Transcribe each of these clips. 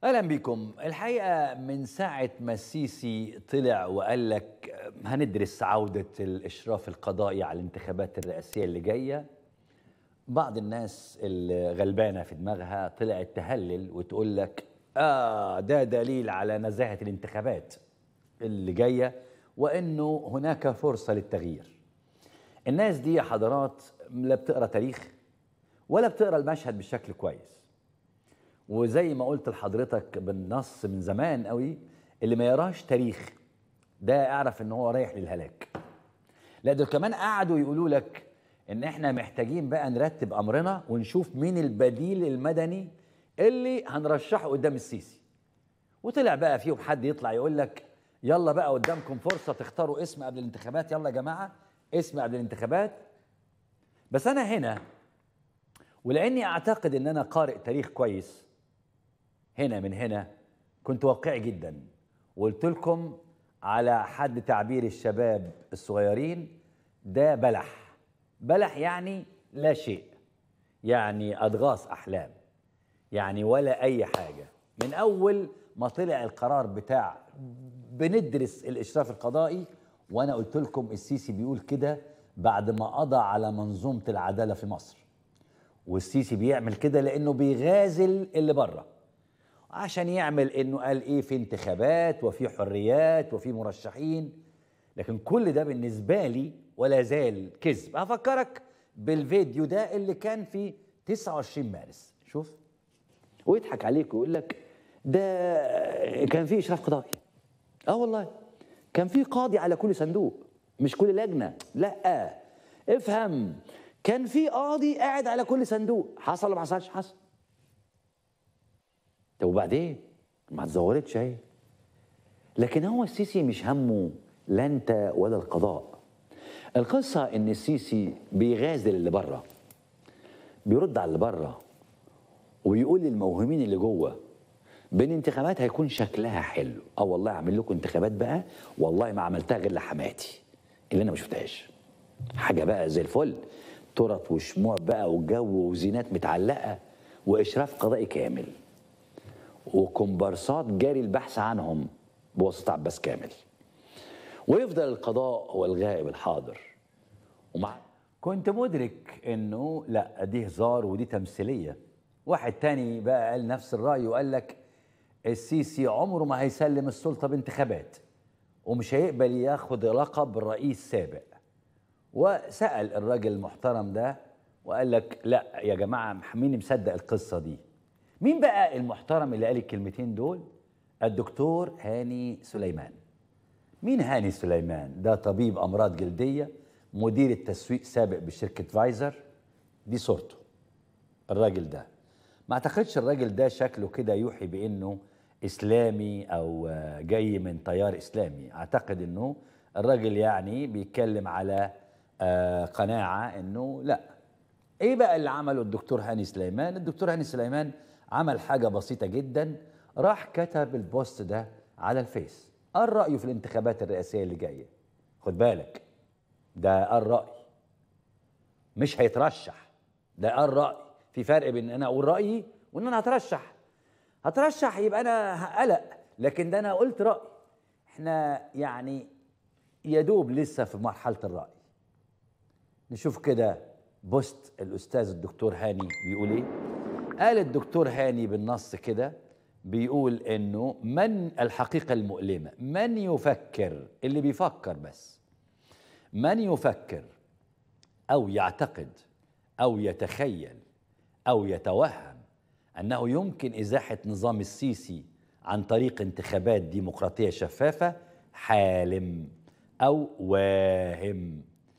اهلا بكم الحقيقه من ساعه ما السيسي طلع وقال لك هندرس عوده الاشراف القضائي على الانتخابات الرئاسيه اللي جايه بعض الناس الغلبانه في دماغها طلعت تهلل وتقول لك اه ده دليل على نزاهه الانتخابات اللي جايه وانه هناك فرصه للتغيير الناس دي يا حضرات لا بتقرا تاريخ ولا بتقرا المشهد بشكل كويس وزي ما قلت لحضرتك بالنص من زمان قوي اللي ما يراش تاريخ ده اعرف ان هو رايح للهلاك لا دول كمان قعدوا يقولوا لك ان احنا محتاجين بقى نرتب امرنا ونشوف مين البديل المدني اللي هنرشحه قدام السيسي وطلع بقى فيهم حد يطلع يقول لك يلا بقى قدامكم فرصه تختاروا اسم قبل الانتخابات يلا يا جماعه اسم قبل الانتخابات بس انا هنا ولاني اعتقد ان انا قارئ تاريخ كويس هنا من هنا كنت واقعي جدا وقلت لكم على حد تعبير الشباب الصغيرين ده بلح بلح يعني لا شيء يعني اضغاث احلام يعني ولا اي حاجه من اول ما طلع القرار بتاع بندرس الاشراف القضائي وانا قلت لكم السيسي بيقول كده بعد ما قضى على منظومه العداله في مصر والسيسي بيعمل كده لانه بيغازل اللي بره عشان يعمل انه قال ايه في انتخابات وفي حريات وفي مرشحين لكن كل ده بالنسبه لي ولا زال كذب هفكرك بالفيديو ده اللي كان في 29 مارس شوف ويضحك عليك ويقول لك ده كان في اشراف قضائي اه والله كان في قاضي على كل صندوق مش كل لجنه لا افهم كان في قاضي قاعد على كل صندوق حصل ولا ما حصلش حصل طب وبعدين ما اتزورتش اهي لكن هو السيسي مش همه لا انت ولا القضاء القصه ان السيسي بيغازل اللي بره بيرد على اللي بره ويقول للموهومين اللي جوه بين انتخابات هيكون شكلها حلو اه والله اعمل لكم انتخابات بقى والله ما عملتها غير لحماتي اللي انا ما شفتهاش حاجه بقى زي الفل ترط وشموع بقى وجو وزينات متعلقه واشراف قضائي كامل وكومبارسات جاري البحث عنهم بواسطه عباس كامل ويفضل القضاء هو الغائب الحاضر ومع كنت مدرك انه لا دي هزار ودي تمثيليه واحد تاني بقى قال نفس الراي وقال لك السيسي عمره ما هيسلم السلطه بانتخابات ومش هيقبل ياخد لقب رئيس سابق وسال الراجل المحترم ده وقال لك لا يا جماعه مين مصدق القصه دي مين بقى المحترم اللي قال الكلمتين دول الدكتور هاني سليمان مين هاني سليمان ده طبيب امراض جلديه مدير التسويق سابق بشركه فايزر دي صورته الراجل ده ما اعتقدش الراجل ده شكله كده يوحي بانه اسلامي او جاي من تيار اسلامي اعتقد انه الراجل يعني بيتكلم على قناعه انه لا ايه بقى اللي عمله الدكتور هاني سليمان الدكتور هاني سليمان عمل حاجه بسيطه جدا راح كتب البوست ده على الفيس قال رايه في الانتخابات الرئاسيه اللي جايه خد بالك ده قال راي مش هيترشح ده قال راي في فرق بين ان انا اقول رايي وان انا هترشح هترشح يبقى انا هقلق لكن ده انا قلت راي احنا يعني يا دوب لسه في مرحله الراي نشوف كده بوست الاستاذ الدكتور هاني بيقول ايه قال الدكتور هاني بالنص كده بيقول انه من الحقيقه المؤلمه من يفكر اللي بيفكر بس من يفكر او يعتقد او يتخيل او يتوهم انه يمكن ازاحه نظام السيسي عن طريق انتخابات ديمقراطيه شفافه حالم او واهم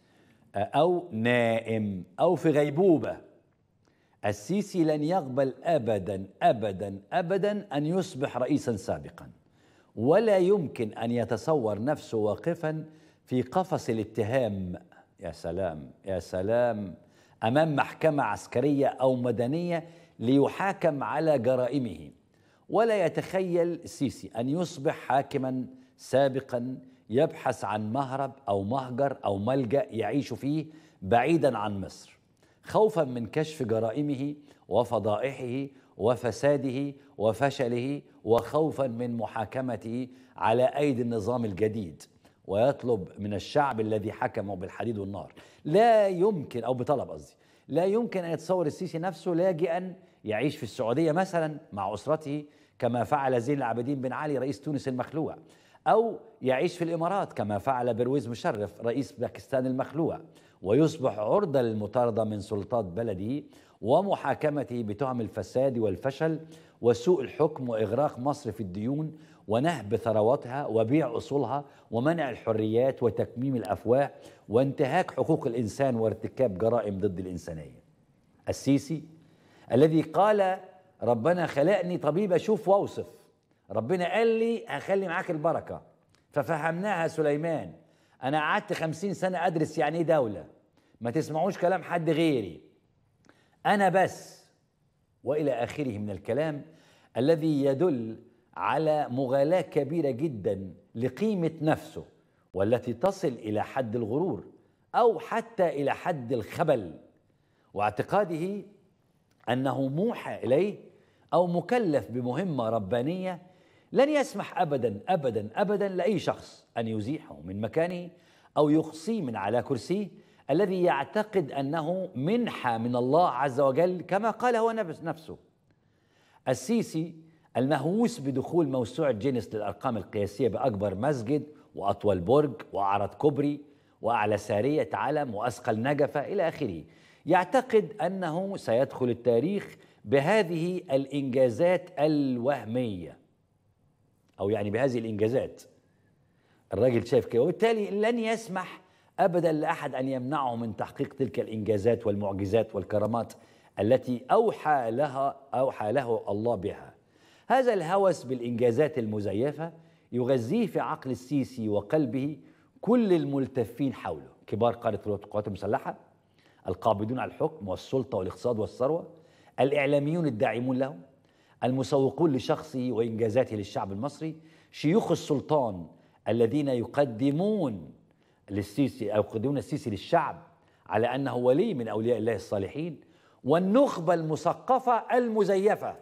او نائم او في غيبوبه السيسي لن يقبل ابدا ابدا ابدا ان يصبح رئيسا سابقا ولا يمكن ان يتصور نفسه واقفا في قفص الاتهام يا سلام يا سلام امام محكمه عسكريه او مدنيه ليحاكم على جرائمه ولا يتخيل السيسي ان يصبح حاكما سابقا يبحث عن مهرب او مهجر او ملجا يعيش فيه بعيدا عن مصر خوفا من كشف جرائمه وفضائحه وفساده وفشله وخوفا من محاكمته على ايدي النظام الجديد ويطلب من الشعب الذي حكمه بالحديد والنار لا يمكن او بطلب قصدي لا يمكن ان يتصور السيسي نفسه لاجئا يعيش في السعوديه مثلا مع اسرته كما فعل زين العابدين بن علي رئيس تونس المخلوع او يعيش في الامارات كما فعل برويز مشرف رئيس باكستان المخلوع ويصبح عرضه للمطارده من سلطات بلده ومحاكمته بتهم الفساد والفشل وسوء الحكم واغراق مصر في الديون ونهب ثرواتها وبيع اصولها ومنع الحريات وتكميم الافواه وانتهاك حقوق الانسان وارتكاب جرائم ضد الانسانيه. السيسي الذي قال ربنا خلقني طبيب اشوف واوصف ربنا قال لي هخلي معاك البركه ففهمناها سليمان انا قعدت خمسين سنه ادرس يعني ايه دوله ما تسمعوش كلام حد غيري انا بس والى اخره من الكلام الذي يدل على مغالاه كبيره جدا لقيمه نفسه والتي تصل الى حد الغرور او حتى الى حد الخبل واعتقاده انه موحى اليه او مكلف بمهمه ربانيه لن يسمح ابدا ابدا ابدا لاي شخص ان يزيحه من مكانه او يقصيه من على كرسيه الذي يعتقد انه منحه من الله عز وجل كما قال هو نفسه السيسي المهووس بدخول موسوعه جينيس للارقام القياسيه باكبر مسجد واطول برج واعرض كوبري واعلى ساريه علم واثقل نجفه الى اخره يعتقد انه سيدخل التاريخ بهذه الانجازات الوهميه او يعني بهذه الانجازات الراجل شايف كده وبالتالي لن يسمح ابدا لاحد ان يمنعه من تحقيق تلك الانجازات والمعجزات والكرامات التي اوحى لها اوحى له الله بها هذا الهوس بالانجازات المزيفه يغذيه في عقل السيسي وقلبه كل الملتفين حوله كبار قاده القوات المسلحه القابضون على الحكم والسلطه والاقتصاد والثروه الاعلاميون الداعمون له المسوقون لشخصه وانجازاته للشعب المصري شيوخ السلطان الذين يقدمون للسيسي او يقدمون السيسي للشعب على انه ولي من اولياء الله الصالحين والنخبه المثقفه المزيفه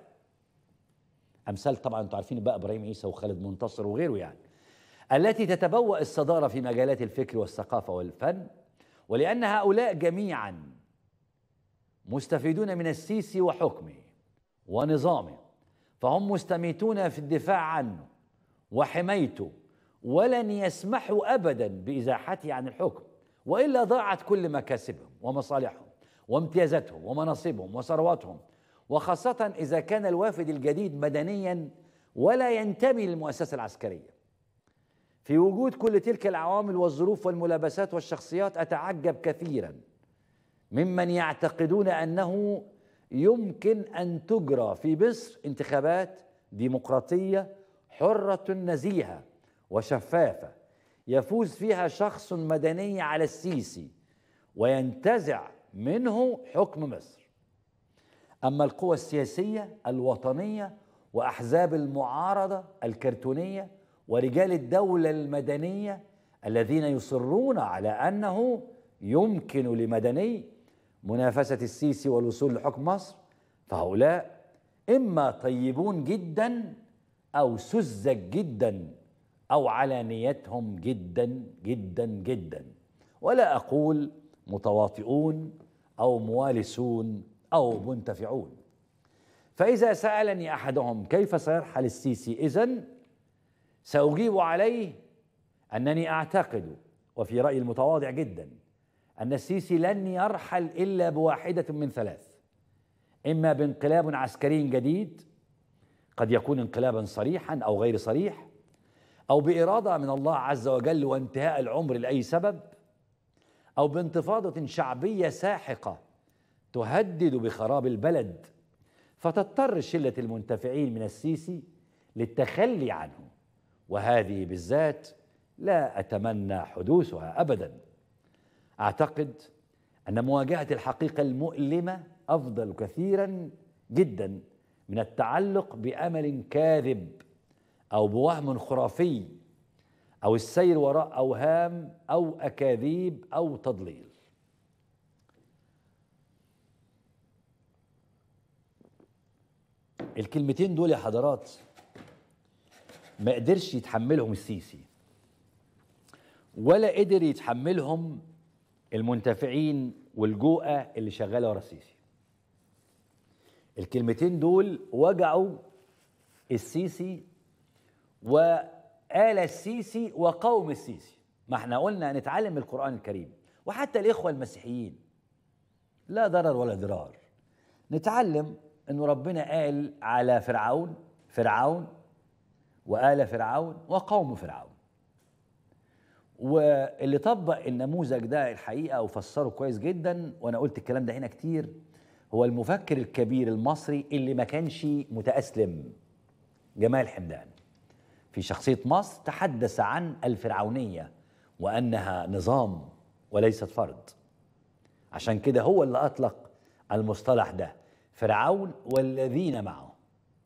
امثال طبعا انتم عارفين بقى ابراهيم عيسى وخالد منتصر وغيره يعني التي تتبوأ الصداره في مجالات الفكر والثقافه والفن ولان هؤلاء جميعا مستفيدون من السيسي وحكمه ونظامه فهم مستميتون في الدفاع عنه وحمايته ولن يسمحوا ابدا بازاحته عن الحكم والا ضاعت كل مكاسبهم ومصالحهم وامتيازاتهم ومناصبهم وثرواتهم وخاصه اذا كان الوافد الجديد مدنيا ولا ينتمي للمؤسسه العسكريه في وجود كل تلك العوامل والظروف والملابسات والشخصيات اتعجب كثيرا ممن يعتقدون انه يمكن ان تجرى في مصر انتخابات ديمقراطيه حره نزيهه وشفافه يفوز فيها شخص مدني على السيسي وينتزع منه حكم مصر اما القوى السياسيه الوطنيه واحزاب المعارضه الكرتونيه ورجال الدوله المدنيه الذين يصرون على انه يمكن لمدني منافسه السيسي والوصول لحكم مصر فهؤلاء اما طيبون جدا او سذج جدا او على نيتهم جدا جدا جدا ولا اقول متواطئون او موالسون او منتفعون فاذا سالني احدهم كيف سيرحل السيسي اذن ساجيب عليه انني اعتقد وفي رايي المتواضع جدا ان السيسي لن يرحل الا بواحده من ثلاث اما بانقلاب عسكري جديد قد يكون انقلابا صريحا او غير صريح او باراده من الله عز وجل وانتهاء العمر لاي سبب او بانتفاضه شعبيه ساحقه تهدد بخراب البلد فتضطر شله المنتفعين من السيسي للتخلي عنه وهذه بالذات لا اتمنى حدوثها ابدا اعتقد ان مواجهه الحقيقه المؤلمه افضل كثيرا جدا من التعلق بامل كاذب او بوهم خرافي او السير وراء اوهام او اكاذيب او تضليل الكلمتين دول يا حضرات ما قدرش يتحملهم السيسي ولا قدر يتحملهم المنتفعين والجوقة اللي شغالة ورا السيسي الكلمتين دول وجعوا السيسي وآل السيسي وقوم السيسي ما احنا قلنا نتعلم القرآن الكريم وحتى الإخوة المسيحيين لا ضرر ولا ضرار نتعلم انه ربنا قال على فرعون فرعون وآل فرعون وقوم فرعون واللي طبق النموذج ده الحقيقة وفسره كويس جدا وأنا قلت الكلام ده هنا كتير هو المفكر الكبير المصري اللي ما كانش متأسلم جمال حمدان في شخصية مصر تحدث عن الفرعونية وأنها نظام وليست فرد عشان كده هو اللي أطلق المصطلح ده فرعون والذين معه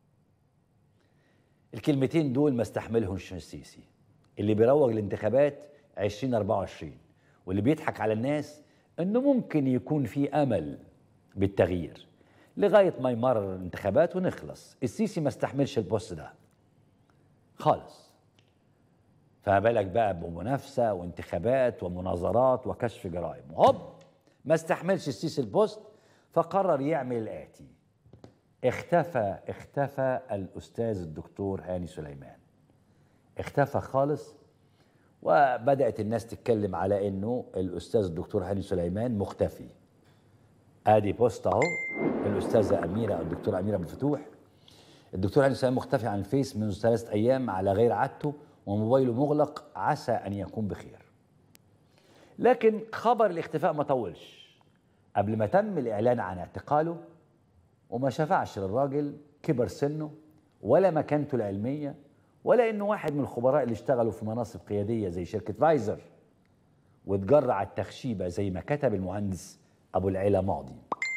الكلمتين دول ما استحملهمش السيسي اللي بيروج الانتخابات 2024 واللي بيضحك على الناس انه ممكن يكون في امل بالتغيير لغايه ما يمرر الانتخابات ونخلص السيسي ما استحملش البوست ده خالص فما بالك بقى بمنافسه وانتخابات ومناظرات وكشف جرائم هوب ما استحملش السيسي البوست فقرر يعمل الاتي اختفى اختفى الاستاذ الدكتور هاني سليمان اختفى خالص وبدات الناس تتكلم على انه الاستاذ الدكتور هاني سليمان مختفي ادي بوست اهو الاستاذه اميره او الدكتوره اميره بالفتوح الدكتور هاني سليمان مختفي عن الفيس منذ ثلاثه ايام على غير عادته وموبايله مغلق عسى ان يكون بخير لكن خبر الاختفاء ما طولش قبل ما تم الاعلان عن اعتقاله وما شفعش للراجل كبر سنه ولا مكانته العلميه ولا انه واحد من الخبراء اللي اشتغلوا في مناصب قياديه زي شركه فايزر واتجرع التخشيبه زي ما كتب المهندس ابو العلا ماضي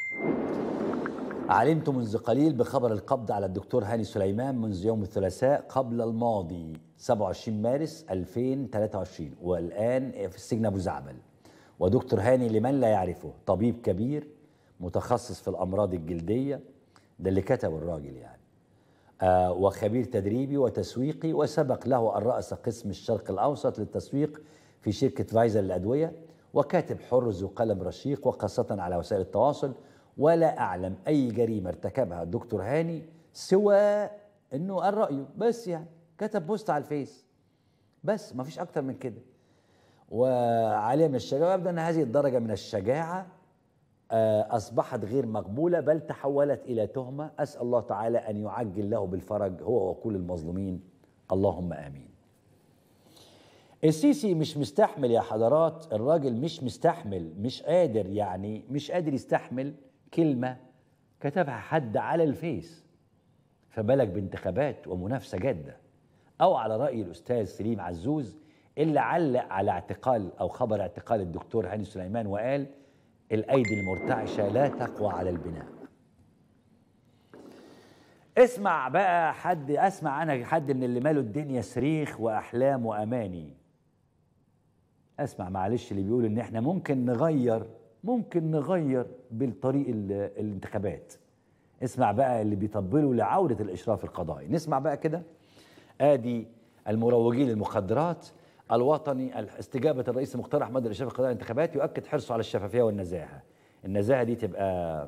علمت منذ قليل بخبر القبض على الدكتور هاني سليمان منذ يوم الثلاثاء قبل الماضي 27 مارس 2023 والآن في السجن أبو زعبل ودكتور هاني لمن لا يعرفه طبيب كبير متخصص في الأمراض الجلدية ده اللي كتبه الراجل يعني آه وخبير تدريبي وتسويقي وسبق له أن رأس قسم الشرق الأوسط للتسويق في شركة فايزر للأدوية وكاتب حر ذو قلم رشيق وخاصة على وسائل التواصل ولا أعلم أي جريمة ارتكبها الدكتور هاني سوى أنه قال رأيه بس يعني كتب بوست على الفيس بس ما فيش أكتر من كده وعليه من الشجاعة يبدو أن هذه الدرجة من الشجاعة أصبحت غير مقبولة بل تحولت إلى تهمة أسأل الله تعالى أن يعجل له بالفرج هو وكل المظلومين اللهم آمين السيسي مش مستحمل يا حضرات الراجل مش مستحمل مش قادر يعني مش قادر يستحمل كلمة كتبها حد على الفيس فبالك بانتخابات ومنافسة جادة أو على رأي الأستاذ سليم عزوز اللي علق على اعتقال أو خبر اعتقال الدكتور هاني سليمان وقال الأيدي المرتعشة لا تقوى على البناء اسمع بقى حد اسمع انا حد من اللي ماله الدنيا صريخ واحلام واماني اسمع معلش اللي بيقول ان احنا ممكن نغير ممكن نغير بالطريق الانتخابات اسمع بقى اللي بيطبلوا لعودة الإشراف القضائي نسمع بقى كده آدي المروجين للمخدرات الوطني استجابة الرئيس المختار أحمد للإشراف القضائي الانتخابات يؤكد حرصه على الشفافية والنزاهة النزاهة دي تبقى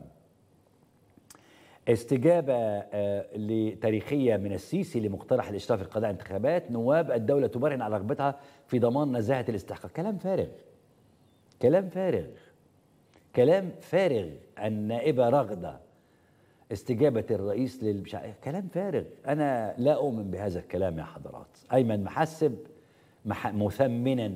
استجابة لتاريخية من السيسي لمقترح الإشراف القضائي الانتخابات نواب الدولة تبرهن على رغبتها في ضمان نزاهة الاستحقاق كلام فارغ كلام فارغ كلام فارغ النائبة رغدة استجابة الرئيس للمش كلام فارغ أنا لا أؤمن بهذا الكلام يا حضرات أيمن محسب مح... مثمنا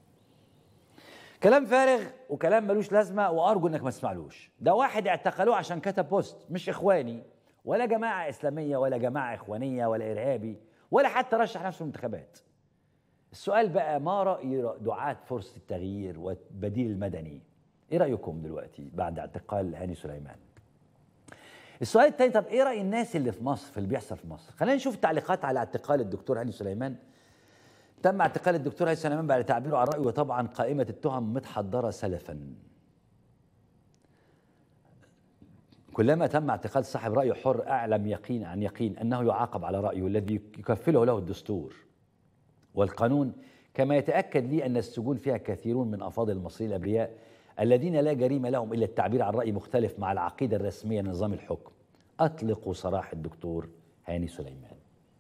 كلام فارغ وكلام ملوش لازمة وأرجو إنك ما تسمعلوش ده واحد اعتقلوه عشان كتب بوست مش إخواني ولا جماعة إسلامية ولا جماعة إخوانية ولا إرهابي ولا حتى رشح نفسه الانتخابات السؤال بقى ما رأي دعاة فرصة التغيير والبديل المدني ايه رايكم دلوقتي بعد اعتقال هاني سليمان السؤال الثاني طب ايه راي الناس اللي في مصر في اللي بيحصل في مصر خلينا نشوف تعليقات على اعتقال الدكتور هاني سليمان تم اعتقال الدكتور هاني سليمان بعد تعبيره عن رايه وطبعا قائمه التهم متحضره سلفا كلما تم اعتقال صاحب رأي حر أعلم يقين عن يقين أنه يعاقب على رأيه الذي يكفله له الدستور والقانون كما يتأكد لي أن السجون فيها كثيرون من أفاضل المصريين الأبرياء الذين لا جريمة لهم إلا التعبير عن رأي مختلف مع العقيدة الرسمية لنظام الحكم أطلقوا سراح الدكتور هاني سليمان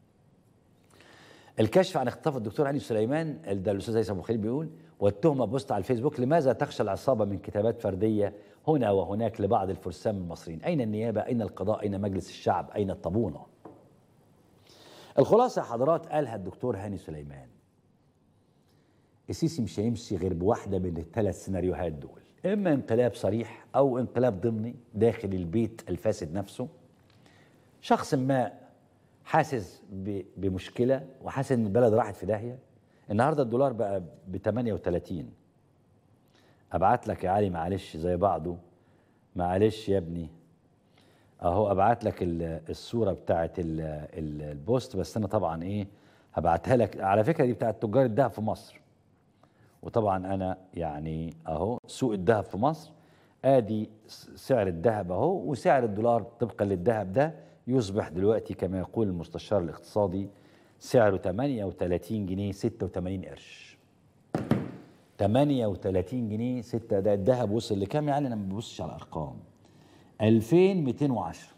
الكشف عن اختطاف الدكتور هاني سليمان ده الاستاذ هيثم ابو خليل بيقول والتهمه بوست على الفيسبوك لماذا تخشى العصابه من كتابات فرديه هنا وهناك لبعض الفرسان المصريين اين النيابه اين القضاء اين مجلس الشعب اين الطابونه الخلاصه يا حضرات قالها الدكتور هاني سليمان السيسي مش هيمشي غير بواحده من الثلاث سيناريوهات دول اما انقلاب صريح او انقلاب ضمني داخل البيت الفاسد نفسه شخص ما حاسس ب- بمشكله وحاسس ان البلد راحت في داهيه النهارده الدولار بقى ب 38 ابعت لك يا علي معلش زي بعضه معلش يا ابني اهو ابعت لك ال- الصوره بتاعت ال- ال- البوست بس انا طبعا ايه هبعتها لك على فكره دي بتاعت تجار الذهب في مصر وطبعا انا يعني اهو سوق الذهب في مصر ادي س- سعر الذهب اهو وسعر الدولار طبقا للذهب ده يصبح دلوقتي كما يقول المستشار الاقتصادي سعره 38 جنيه 86 قرش 38 جنيه 6 ده الذهب وصل لكام يعني انا ما ببصش على الارقام 2210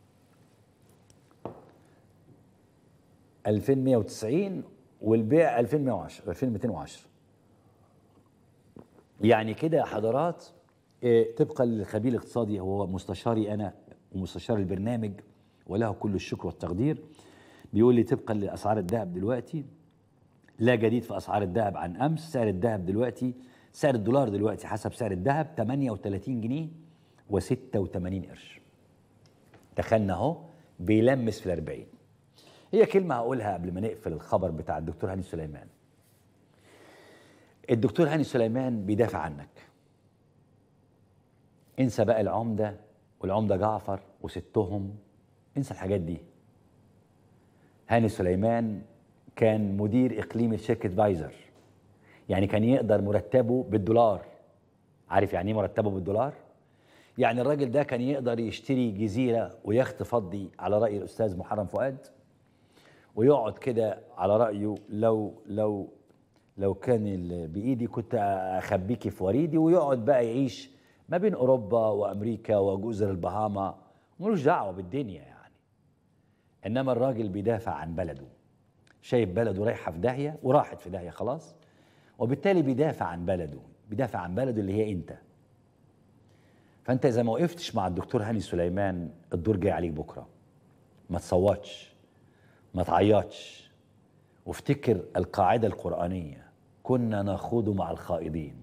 2190 والبيع 2110 2210 يعني كده يا حضرات إيه، طبقا للخبير الاقتصادي هو مستشاري انا ومستشار البرنامج وله كل الشكر والتقدير بيقول لي طبقا لاسعار الذهب دلوقتي لا جديد في اسعار الذهب عن امس سعر الذهب دلوقتي سعر الدولار دلوقتي حسب سعر الذهب 38 جنيه و86 قرش دخلنا اهو بيلمس في الأربعين هي كلمة هقولها قبل ما نقفل الخبر بتاع الدكتور هاني سليمان الدكتور هاني سليمان بيدافع عنك انسى بقى العمدة والعمدة جعفر وستهم انسى الحاجات دي هاني سليمان كان مدير إقليمي شركة فايزر يعني كان يقدر مرتبه بالدولار عارف يعني ايه مرتبه بالدولار؟ يعني الراجل ده كان يقدر يشتري جزيرة ويخت فضي على رأي الأستاذ محرم فؤاد ويقعد كده على رأيه لو لو لو كان ال- بإيدي كنت أخبيكي في وريدي ويقعد بقى يعيش ما بين أوروبا وأمريكا وجزر البهاما ملوش دعوة بالدنيا يعني إنما الراجل بيدافع عن بلده شايف بلده رايحة في داهية وراحت في داهية خلاص وبالتالي بيدافع عن بلده بيدافع عن بلده اللي هي أنت فانت اذا ما وقفتش مع الدكتور هاني سليمان الدور جاي عليك بكره ما تصوتش ما تعيطش وافتكر القاعده القرانيه كنا نخوض مع الخائضين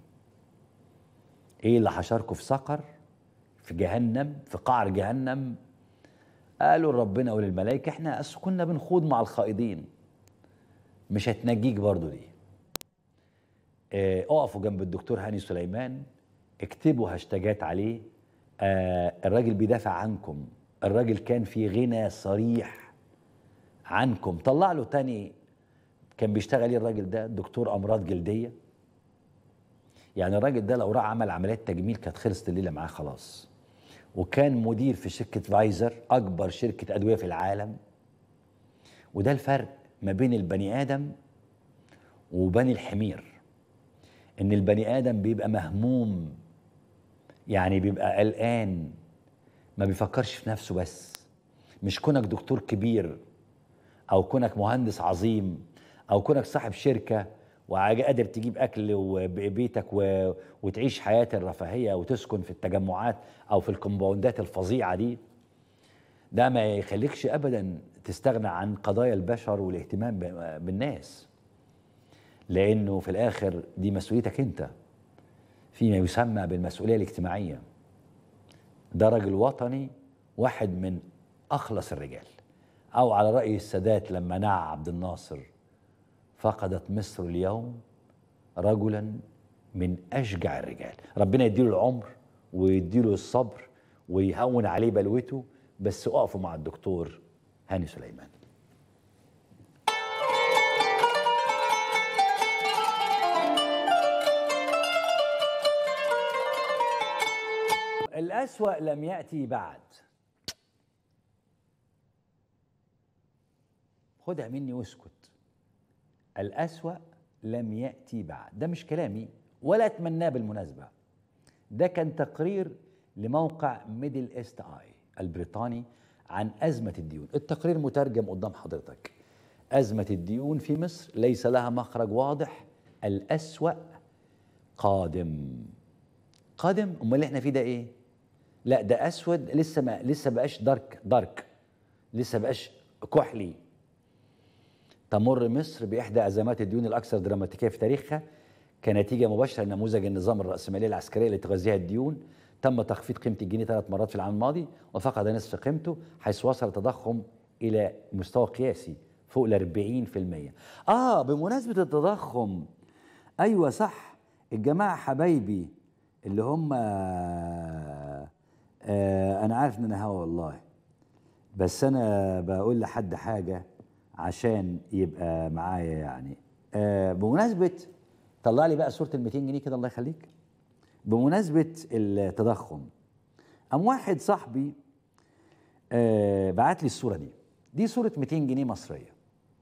ايه اللي حشركم في سقر في جهنم في قعر جهنم قالوا لربنا وللملائكه احنا أصل كنا بنخوض مع الخائضين مش هتنجيك برضو دي آه، اقفوا جنب الدكتور هاني سليمان اكتبوا هاشتاجات عليه آه الراجل بيدافع عنكم الراجل كان في غنى صريح عنكم طلع له تاني كان بيشتغل ايه الراجل ده دكتور امراض جلديه يعني الراجل ده لو راح عمل عمليات تجميل كانت خلصت الليله معاه خلاص وكان مدير في شركه فايزر اكبر شركه ادويه في العالم وده الفرق ما بين البني ادم وبني الحمير ان البني ادم بيبقى مهموم يعني بيبقى قلقان ما بيفكرش في نفسه بس مش كونك دكتور كبير او كونك مهندس عظيم او كونك صاحب شركه وقادر تجيب اكل وبيتك و... وتعيش حياه الرفاهيه وتسكن في التجمعات او في الكومباوندات الفظيعه دي ده ما يخليكش ابدا تستغنى عن قضايا البشر والاهتمام ب- بالناس لانه في الاخر دي مسؤوليتك انت فيما يسمى بالمسؤوليه الاجتماعيه ده راجل وطني واحد من اخلص الرجال او على راي السادات لما نعى عبد الناصر فقدت مصر اليوم رجلا من اشجع الرجال ربنا يديله العمر ويديله الصبر ويهون عليه بلوته بس اقفوا مع الدكتور هاني سليمان الأسوأ لم يأتي بعد خدها مني واسكت الأسوأ لم يأتي بعد ده مش كلامي ولا أتمناه بالمناسبة ده كان تقرير لموقع ميدل ايست اي البريطاني عن أزمة الديون التقرير مترجم قدام حضرتك أزمة الديون في مصر ليس لها مخرج واضح الأسوأ قادم قادم امال اللي احنا فيه ده ايه لا ده اسود لسه ما لسه بقاش دارك دارك لسه بقاش كحلي تمر مصر باحدى ازمات الديون الاكثر دراماتيكيه في تاريخها كنتيجه مباشره لنموذج النظام الراسماليه العسكريه اللي تغذيها الديون تم تخفيض قيمه الجنيه ثلاث مرات في العام الماضي وفقد نصف قيمته حيث وصل التضخم الى مستوى قياسي فوق ال 40% اه بمناسبه التضخم ايوه صح الجماعه حبايبي اللي هم آه انا عارف ان انا هوا والله بس انا بقول لحد حاجه عشان يبقى معايا يعني آه بمناسبه طلع لي بقى صوره ال 200 جنيه كده الله يخليك بمناسبه التضخم قام واحد صاحبي آه بعت لي الصوره دي دي صوره 200 جنيه مصريه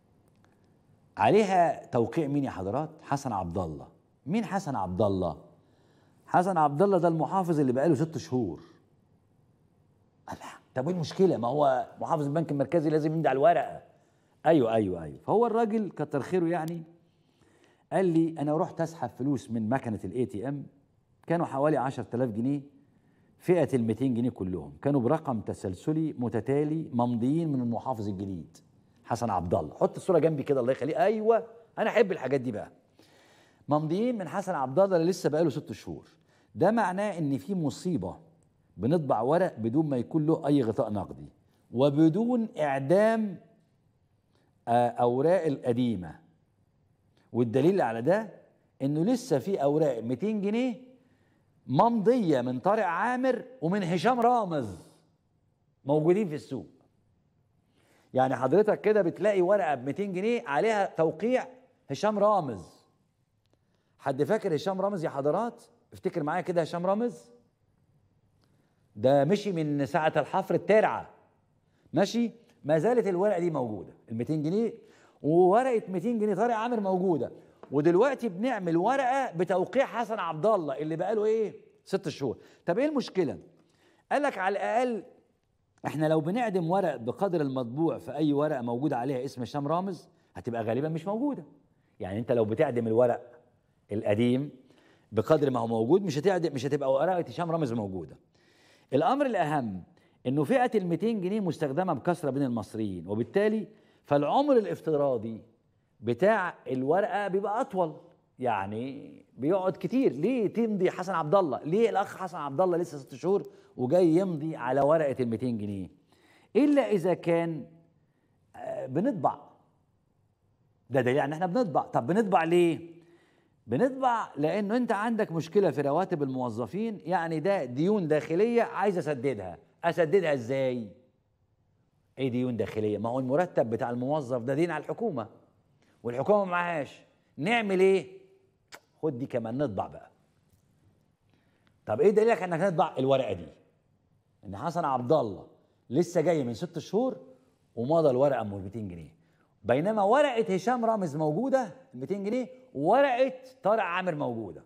عليها توقيع مين يا حضرات حسن عبد الله مين حسن عبد الله حسن عبد الله ده المحافظ اللي بقاله ست شهور الله طب ايه المشكله ما هو محافظ البنك المركزي لازم يمضي على الورقه ايوه ايوه ايوه فهو الراجل كتر خيره يعني قال لي انا رحت اسحب فلوس من مكنه الاي تي ام كانوا حوالي 10000 جنيه فئه ال 200 جنيه كلهم كانوا برقم تسلسلي متتالي ممضيين من المحافظ الجديد حسن عبد الله حط الصوره جنبي كده الله يخليه ايوه انا احب الحاجات دي بقى ممضيين من حسن عبد الله اللي لسه بقاله ست شهور ده معناه ان في مصيبه بنطبع ورق بدون ما يكون له اي غطاء نقدي وبدون اعدام اوراق القديمه والدليل على ده انه لسه في اوراق 200 جنيه ممضيه من طارق عامر ومن هشام رامز موجودين في السوق يعني حضرتك كده بتلاقي ورقه ب 200 جنيه عليها توقيع هشام رامز حد فاكر هشام رامز يا حضرات افتكر معايا كده هشام رامز ده مشي من ساعة الحفر الترعة ماشي ما زالت الورقة دي موجودة ال 200 جنيه وورقة 200 جنيه طارق عامر موجودة ودلوقتي بنعمل ورقة بتوقيع حسن عبد الله اللي بقاله ايه؟ ست شهور طب ايه المشكلة؟ قال لك على الأقل احنا لو بنعدم ورق بقدر المطبوع في أي ورقة موجود عليها اسم هشام رامز هتبقى غالبا مش موجودة يعني انت لو بتعدم الورق القديم بقدر ما هو موجود مش هتعدم مش هتبقى ورقه هشام رامز موجوده. الامر الاهم انه فئه ال 200 جنيه مستخدمه بكثره بين المصريين وبالتالي فالعمر الافتراضي بتاع الورقه بيبقى اطول يعني بيقعد كتير ليه تمضي حسن عبد الله ليه الاخ حسن عبد الله لسه ست شهور وجاي يمضي على ورقه ال 200 جنيه الا اذا كان بنطبع ده دليل ان احنا بنطبع طب بنطبع ليه بنطبع لانه انت عندك مشكله في رواتب الموظفين يعني ده ديون داخليه عايز اسددها اسددها ازاي ايه ديون داخليه ما هو المرتب بتاع الموظف ده دين على الحكومه والحكومه معهاش نعمل ايه خد دي كمان نطبع بقى طب ايه دليلك انك نطبع الورقه دي ان حسن عبد الله لسه جاي من ست شهور ومضى الورقه ب 200 جنيه بينما ورقه هشام رامز موجوده 200 جنيه وورقه طارق عامر موجوده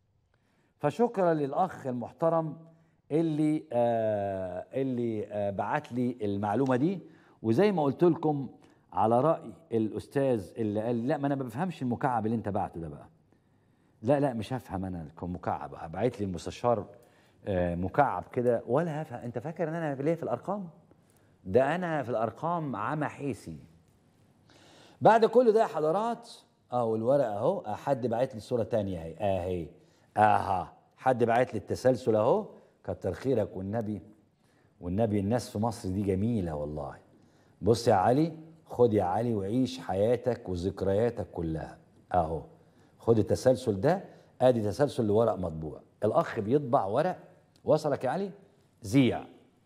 فشكرا للاخ المحترم اللي آه اللي آه بعت لي المعلومه دي وزي ما قلت لكم على راي الاستاذ اللي قال لا ما انا ما بفهمش المكعب اللي انت بعته ده بقى لا لا مش هفهم انا مكعب بعت لي المستشار آه مكعب كده ولا هفهم انت فاكر ان انا ليه في الارقام ده انا في الارقام عمى حيسي بعد كل ده يا حضرات اهو الورقه اهو حد بعت لي صوره تانية اهي اهي اها حد بعت لي التسلسل اهو كتر خيرك والنبي والنبي الناس في مصر دي جميله والله بص يا علي خد يا علي وعيش حياتك وذكرياتك كلها اهو خد التسلسل ده ادي تسلسل لورق مطبوع الاخ بيطبع ورق وصلك يا علي زيع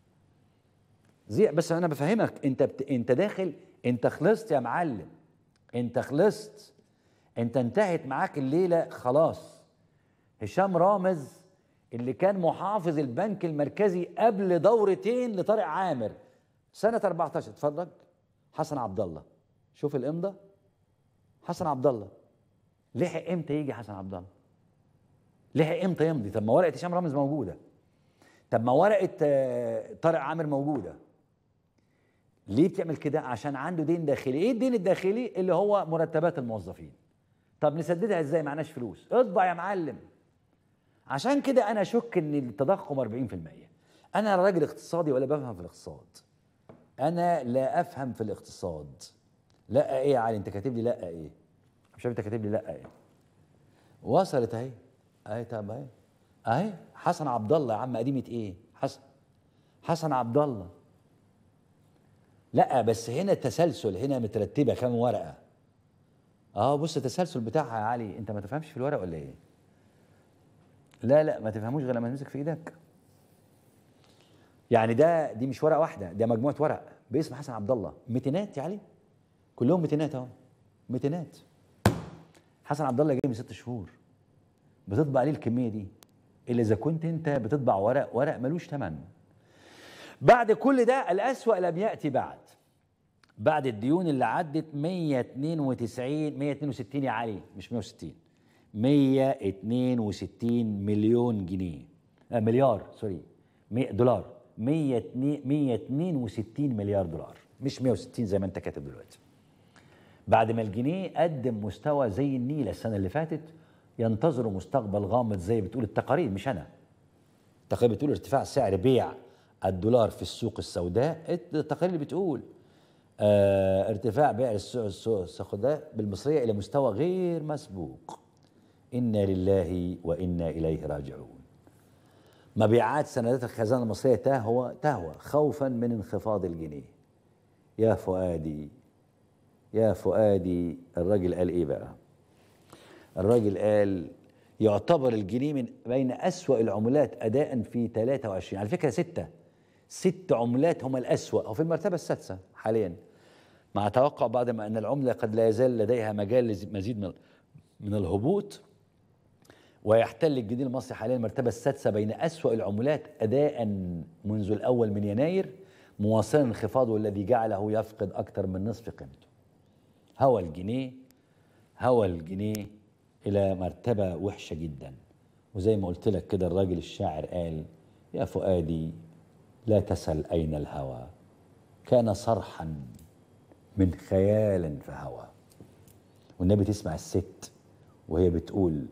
زيع بس انا بفهمك انت بت... انت داخل انت خلصت يا معلم انت خلصت انت انتهت معاك الليله خلاص هشام رامز اللي كان محافظ البنك المركزي قبل دورتين لطارق عامر سنه 14 اتفرج حسن عبد الله شوف الامضه حسن عبد الله لحق امتى يجي حسن عبد الله لحق امتى يمضي طب ما ورقه هشام رامز موجوده طب ما ورقه آه، طارق عامر موجوده ليه بتعمل كده عشان عنده دين داخلي ايه الدين الداخلي اللي هو مرتبات الموظفين طب نسددها ازاي معناش فلوس اطبع يا معلم عشان كده انا اشك ان التضخم 40% انا راجل اقتصادي ولا بفهم في الاقتصاد انا لا افهم في الاقتصاد لا ايه يا علي انت كاتب لي لا ايه مش عارف انت كاتب لي لا ايه وصلت اهي اهي طب اهي اهي حسن عبد الله يا عم قديمه ايه حسن حسن عبد الله لا بس هنا التسلسل هنا مترتبه كام ورقه اه بص التسلسل بتاعها يا علي انت ما تفهمش في الورق ولا ايه لا لا ما تفهموش غير لما تمسك في ايدك يعني ده دي مش ورقه واحده ده مجموعه ورق باسم حسن عبد الله ميتينات يا علي كلهم ميتينات اهو ميتينات حسن عبد الله جاي من ست شهور بتطبع عليه الكميه دي الا اذا كنت انت بتطبع ورق ورق ملوش ثمن بعد كل ده الأسوأ لم يأتي بعد بعد الديون اللي عدت 192 162 يا علي مش 160 162 مليون جنيه آه مليار سوري مي- دولار 162 مليار دولار مش 160 زي ما انت كاتب دلوقتي بعد ما الجنيه قدم مستوى زي النيل السنه اللي فاتت ينتظر مستقبل غامض زي بتقول التقارير مش انا التقارير بتقول ارتفاع سعر بيع الدولار في السوق السوداء التقارير بتقول آه ارتفاع بيع السوق السوق السوداء بالمصرية إلى مستوى غير مسبوق إنا لله وإنا إليه راجعون مبيعات سندات الخزانة المصرية تهوى تهوى خوفا من انخفاض الجنيه يا فؤادي يا فؤادي الراجل قال ايه بقى الراجل قال يعتبر الجنيه من بين أسوأ العملات أداء في 23 على فكرة ستة ست عملات هم الأسوأ أو في المرتبة السادسة حاليا مع توقع بعد ما أن العملة قد لا يزال لديها مجال لمزيد من من الهبوط ويحتل الجنيه المصري حاليا المرتبة السادسة بين أسوأ العملات أداء منذ الأول من يناير مواصلا انخفاضه الذي جعله يفقد أكثر من نصف قيمته هوى الجنيه هوى الجنيه إلى مرتبة وحشة جدا وزي ما قلت لك كده الراجل الشاعر قال يا فؤادي لا تسل أين الهوى كان صرحا من خيال فهوى والنبي تسمع الست وهي بتقول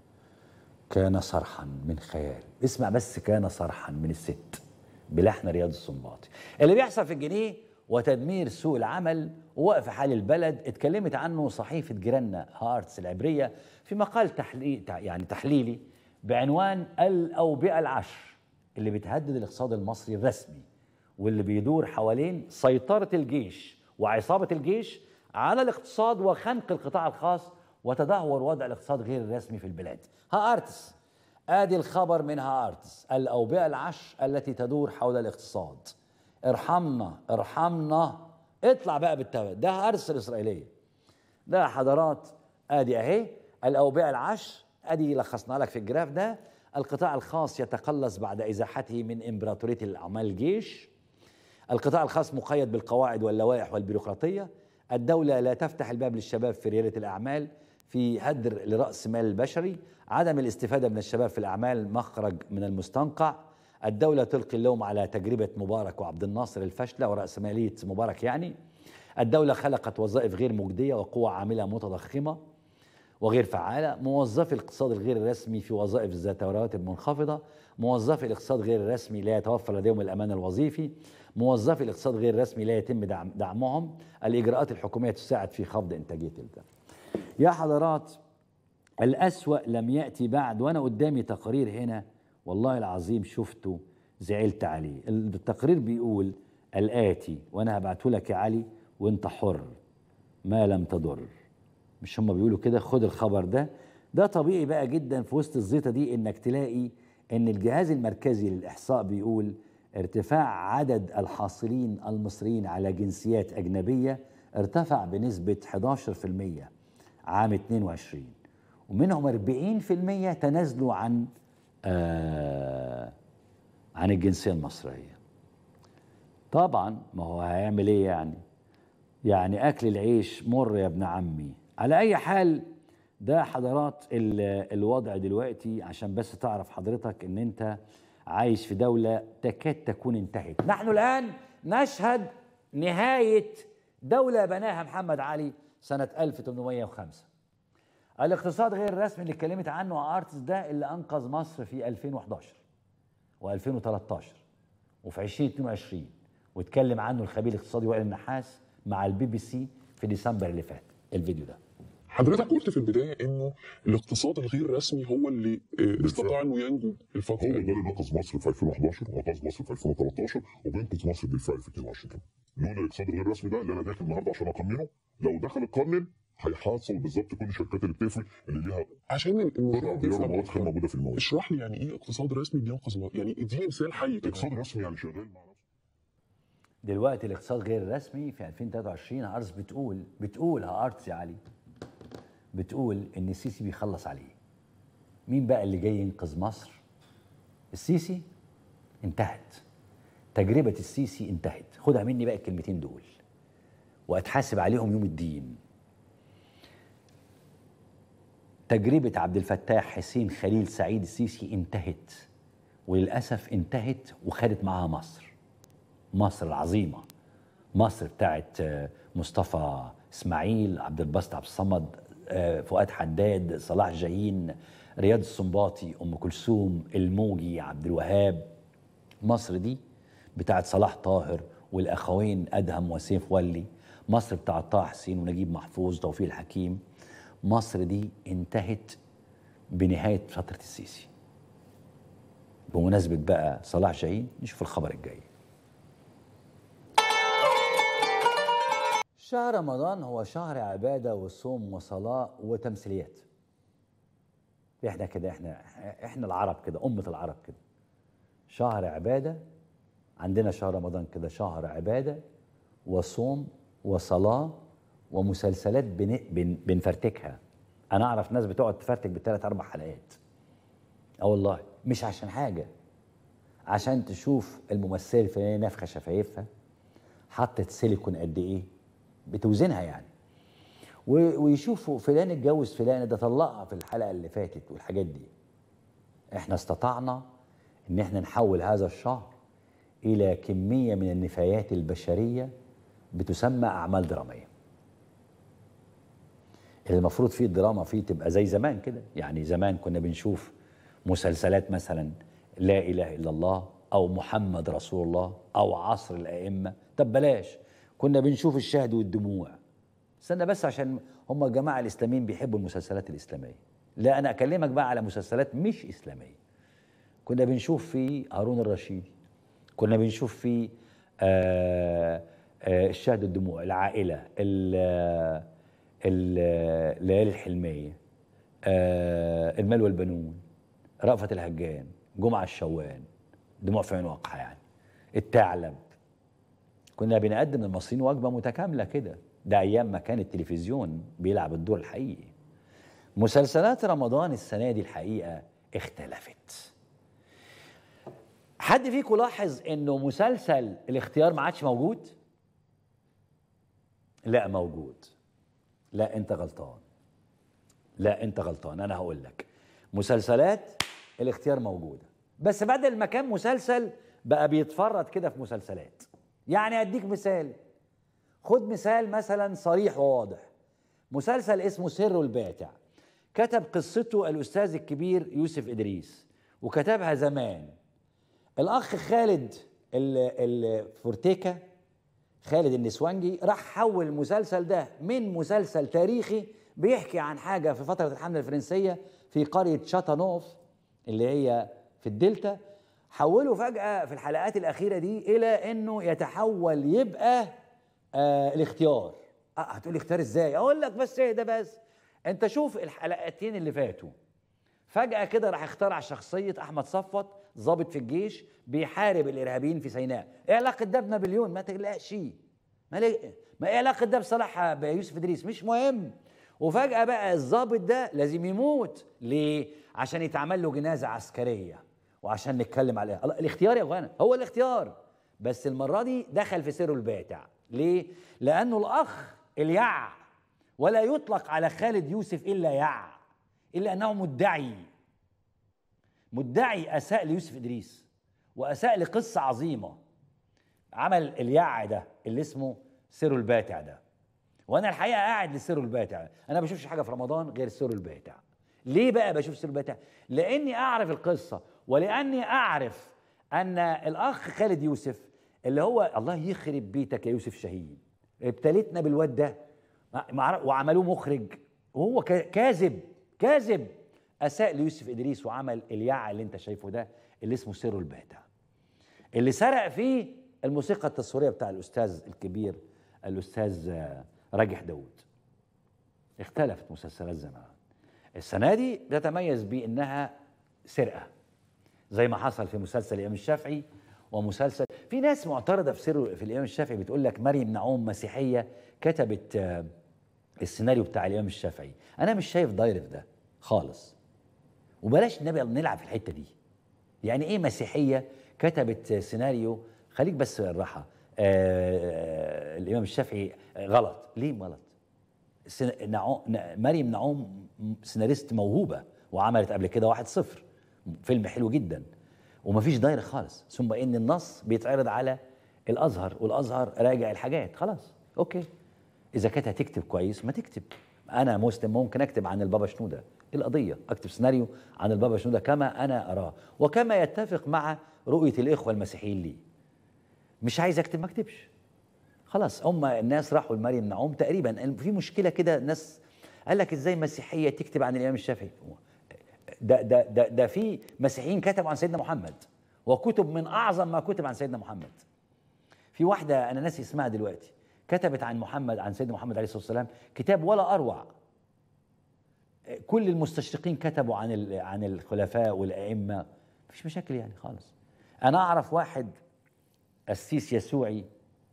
كان صرحا من خيال اسمع بس كان صرحا من الست بلحن رياض السنباطي اللي بيحصل في الجنيه وتدمير سوق العمل ووقف حال البلد اتكلمت عنه صحيفة جيراننا هارتس العبرية في مقال تحليل يعني تحليلي بعنوان الأوبئة العشر اللي بتهدد الاقتصاد المصري الرسمي واللي بيدور حوالين سيطرة الجيش وعصابة الجيش على الاقتصاد وخنق القطاع الخاص وتدهور وضع الاقتصاد غير الرسمي في البلاد هارتس ادي الخبر من هارتس الاوبئه العشر التي تدور حول الاقتصاد ارحمنا ارحمنا اطلع بقى بالتوبه ده هارتس الاسرائيليه ده حضارات ادي اهي الاوبئه العشر ادي لخصنا لك في الجراف ده القطاع الخاص يتقلص بعد ازاحته من امبراطوريه الاعمال الجيش القطاع الخاص مقيد بالقواعد واللوائح والبيروقراطيه الدوله لا تفتح الباب للشباب في رياده الاعمال في هدر لراس مال البشري عدم الاستفاده من الشباب في الاعمال مخرج من المستنقع الدوله تلقي اللوم على تجربه مبارك وعبد الناصر الفاشله وراسماليه مبارك يعني الدوله خلقت وظائف غير مجديه وقوى عامله متضخمه وغير فعالة موظفي الاقتصاد الغير الرسمي في وظائف ذات رواتب منخفضة موظفي الاقتصاد غير الرسمي لا يتوفر لديهم الأمان الوظيفي موظفي الاقتصاد غير الرسمي لا يتم دعم دعمهم الإجراءات الحكومية تساعد في خفض إنتاجية الدم يا حضرات الأسوأ لم يأتي بعد وأنا قدامي تقرير هنا والله العظيم شفته زعلت عليه التقرير بيقول الآتي وأنا هبعته لك يا علي وأنت حر ما لم تضر مش هم بيقولوا كده خد الخبر ده ده طبيعي بقى جدا في وسط الزيطه دي انك تلاقي ان الجهاز المركزي للاحصاء بيقول ارتفاع عدد الحاصلين المصريين على جنسيات اجنبيه ارتفع بنسبه 11% عام 22 ومنهم 40% تنازلوا عن آه عن الجنسيه المصريه طبعا ما هو هيعمل ايه يعني يعني اكل العيش مر يا ابن عمي على اي حال ده حضرات ال- الوضع دلوقتي عشان بس تعرف حضرتك ان انت عايش في دولة تكاد تكون انتهت نحن الآن نشهد نهاية دولة بناها محمد علي سنة 1805 الاقتصاد غير الرسمي اللي اتكلمت عنه ارتس ده اللي انقذ مصر في 2011 و2013 وفي 2022 واتكلم عنه الخبير الاقتصادي وائل النحاس مع البي بي سي في ديسمبر اللي فات الفيديو ده حضرتك قلت في البدايه انه الاقتصاد الغير رسمي هو اللي آه، استطاع انه ينجو الفتره هو ده دي اللي نقص مصر في 2011 ونقص مصر في 2013 وبينقذ مصر بالفعل في 22 لولا الاقتصاد الغير رسمي ده اللي انا داخل النهارده عشان اقننه لو دخل القانون هيحصل بالظبط كل الشركات اللي بتقفل اللي ليها عشان الموضوع سرعه غيار يفهم مواد خام أكتر. موجوده في المواد اشرح لي يعني ايه اقتصاد رسمي بينقذ مصر يعني اديني مثال حي كده الاقتصاد الرسمي يعني شغال مع نفسه دلوقتي الاقتصاد غير الرسمي في 2023 ارتس بتقول بتقول ها ارتس يا علي بتقول ان السيسي بيخلص عليه مين بقى اللي جاي ينقذ مصر السيسي انتهت تجربة السيسي انتهت خدها مني بقى الكلمتين دول واتحاسب عليهم يوم الدين تجربة عبد الفتاح حسين خليل سعيد السيسي انتهت وللأسف انتهت وخدت معاها مصر مصر العظيمة مصر بتاعت آه، مصطفى اسماعيل عبد الباسط عبد الصمد آه، فؤاد حداد صلاح جاهين رياض السنباطي ام كلثوم الموجي عبد الوهاب مصر دي بتاعت صلاح طاهر والاخوين ادهم وسيف ولي مصر بتاعت طه حسين ونجيب محفوظ توفيق الحكيم مصر دي انتهت بنهايه فتره السيسي بمناسبه بقى صلاح جاهين نشوف الخبر الجاي شهر رمضان هو شهر عبادة وصوم وصلاة وتمثيليات احنا كده احنا احنا العرب كده أمة العرب كده شهر عبادة عندنا شهر رمضان كده شهر عبادة وصوم وصلاة ومسلسلات بن بن بنفرتكها أنا أعرف ناس بتقعد تفرتك بالثلاث أربع حلقات اه والله مش عشان حاجة عشان تشوف الممثلة الفلانية نافخة شفايفها حطت سيليكون قد ايه بتوزنها يعني و- ويشوفوا فلان اتجوز فلانه ده طلقها في الحلقه اللي فاتت والحاجات دي احنا استطعنا ان احنا نحول هذا الشهر الى كميه من النفايات البشريه بتسمى اعمال دراميه اللي المفروض فيه الدراما فيه تبقى زي زمان كده يعني زمان كنا بنشوف مسلسلات مثلا لا اله الا الله او محمد رسول الله او عصر الائمه طب بلاش كنا بنشوف الشهد والدموع استنى بس عشان هم الجماعه الاسلاميين بيحبوا المسلسلات الاسلاميه لا انا اكلمك بقى على مسلسلات مش اسلاميه كنا بنشوف في هارون الرشيد كنا بنشوف في آه آه الشهد والدموع العائله ال- ال- الليالي الحلميه آه المال والبنون رأفت الهجان جمعة الشوان دموع في عين واقعة يعني الثعلب كنا بنقدم للمصريين وجبة متكاملة كده ده أيام ما كان التلفزيون بيلعب الدور الحقيقي مسلسلات رمضان السنة دي الحقيقة اختلفت حد فيكم لاحظ انه مسلسل الاختيار ما عادش موجود لا موجود لا انت غلطان لا انت غلطان انا هقول لك مسلسلات الاختيار موجوده بس بدل ما كان مسلسل بقى بيتفرد كده في مسلسلات يعني اديك مثال خد مثال مثلا صريح وواضح مسلسل اسمه سر الباتع كتب قصته الاستاذ الكبير يوسف ادريس وكتبها زمان الاخ خالد ال- الفورتيكا خالد النسوانجي راح حول المسلسل ده من مسلسل تاريخي بيحكي عن حاجه في فتره الحمله الفرنسيه في قريه شاتانوف اللي هي في الدلتا حوله فجاه في الحلقات الاخيره دي الى انه يتحول يبقى آه الاختيار آه هتقولي اختيار ازاي اقول لك بس ايه ده بس انت شوف الحلقتين اللي فاتوا فجأة كده راح اخترع شخصية أحمد صفوت ضابط في الجيش بيحارب الإرهابيين في سيناء، إيه علاقة ده بنابليون؟ ما تقلقش ما ليه؟ ما إيه علاقة ده بصلاح بيوسف إدريس؟ مش مهم وفجأة بقى الضابط ده لازم يموت، ليه؟ عشان يتعمل له جنازة عسكرية وعشان نتكلم عليها، الله، الاختيار يا اخوانا هو الاختيار بس المره دي دخل في سره الباتع ليه لانه الاخ اليع ولا يطلق على خالد يوسف الا يع الا انه مدعي مدعي اساء ليوسف ادريس واساء لقصه عظيمه عمل اليع ده اللي اسمه سر الباتع ده وانا الحقيقه قاعد لسر الباتع انا ما بشوفش حاجه في رمضان غير سر الباتع ليه بقى بشوف سر الباتع لاني اعرف القصه ولاني اعرف ان الاخ خالد يوسف اللي هو الله يخرب بيتك يا يوسف شاهين ابتليتنا بالواد ده مع- وعملوه مخرج وهو كا- كاذب كاذب اساء ليوسف ادريس وعمل اليع اللي انت شايفه ده اللي اسمه سر الباتع اللي سرق فيه الموسيقى التصويريه بتاع الاستاذ الكبير الاستاذ آه، راجح داوود اختلفت مسلسلات زمان السنه دي تتميز بانها سرقه زي ما حصل في مسلسل الامام الشافعي ومسلسل في ناس معترضه في سر في الامام الشافعي بتقول لك مريم نعوم مسيحيه كتبت آه، السيناريو بتاع الامام الشافعي انا مش شايف دايركت ده خالص وبلاش نبقى نلعب في الحته دي يعني ايه مسيحيه كتبت سيناريو خليك بس الراحه آه الامام الشافعي غلط ليه غلط سن- نعو... ن- مريم نعوم سيناريست موهوبه وعملت قبل كده واحد صفر فيلم حلو جدا ومفيش دايره خالص ثم ان النص بيتعرض على الازهر والازهر راجع الحاجات خلاص اوكي اذا كانت هتكتب كويس ما تكتب انا مسلم ممكن اكتب عن البابا شنوده إيه القضيه اكتب سيناريو عن البابا شنوده كما انا اراه وكما يتفق مع رؤيه الاخوه المسيحيين لي مش عايز اكتب ما اكتبش خلاص هم الناس راحوا لمريم نعوم تقريبا في مشكله كده ناس قال لك ازاي مسيحيه تكتب عن الامام الشافعي ده ده ده ده في مسيحيين كتبوا عن سيدنا محمد وكتب من اعظم ما كتب عن سيدنا محمد في واحده انا ناسي اسمها دلوقتي كتبت عن محمد عن سيدنا محمد عليه الصلاه والسلام كتاب ولا اروع كل المستشرقين كتبوا عن ال- عن الخلفاء والائمه مفيش مشاكل يعني خالص انا اعرف واحد قسيس يسوعي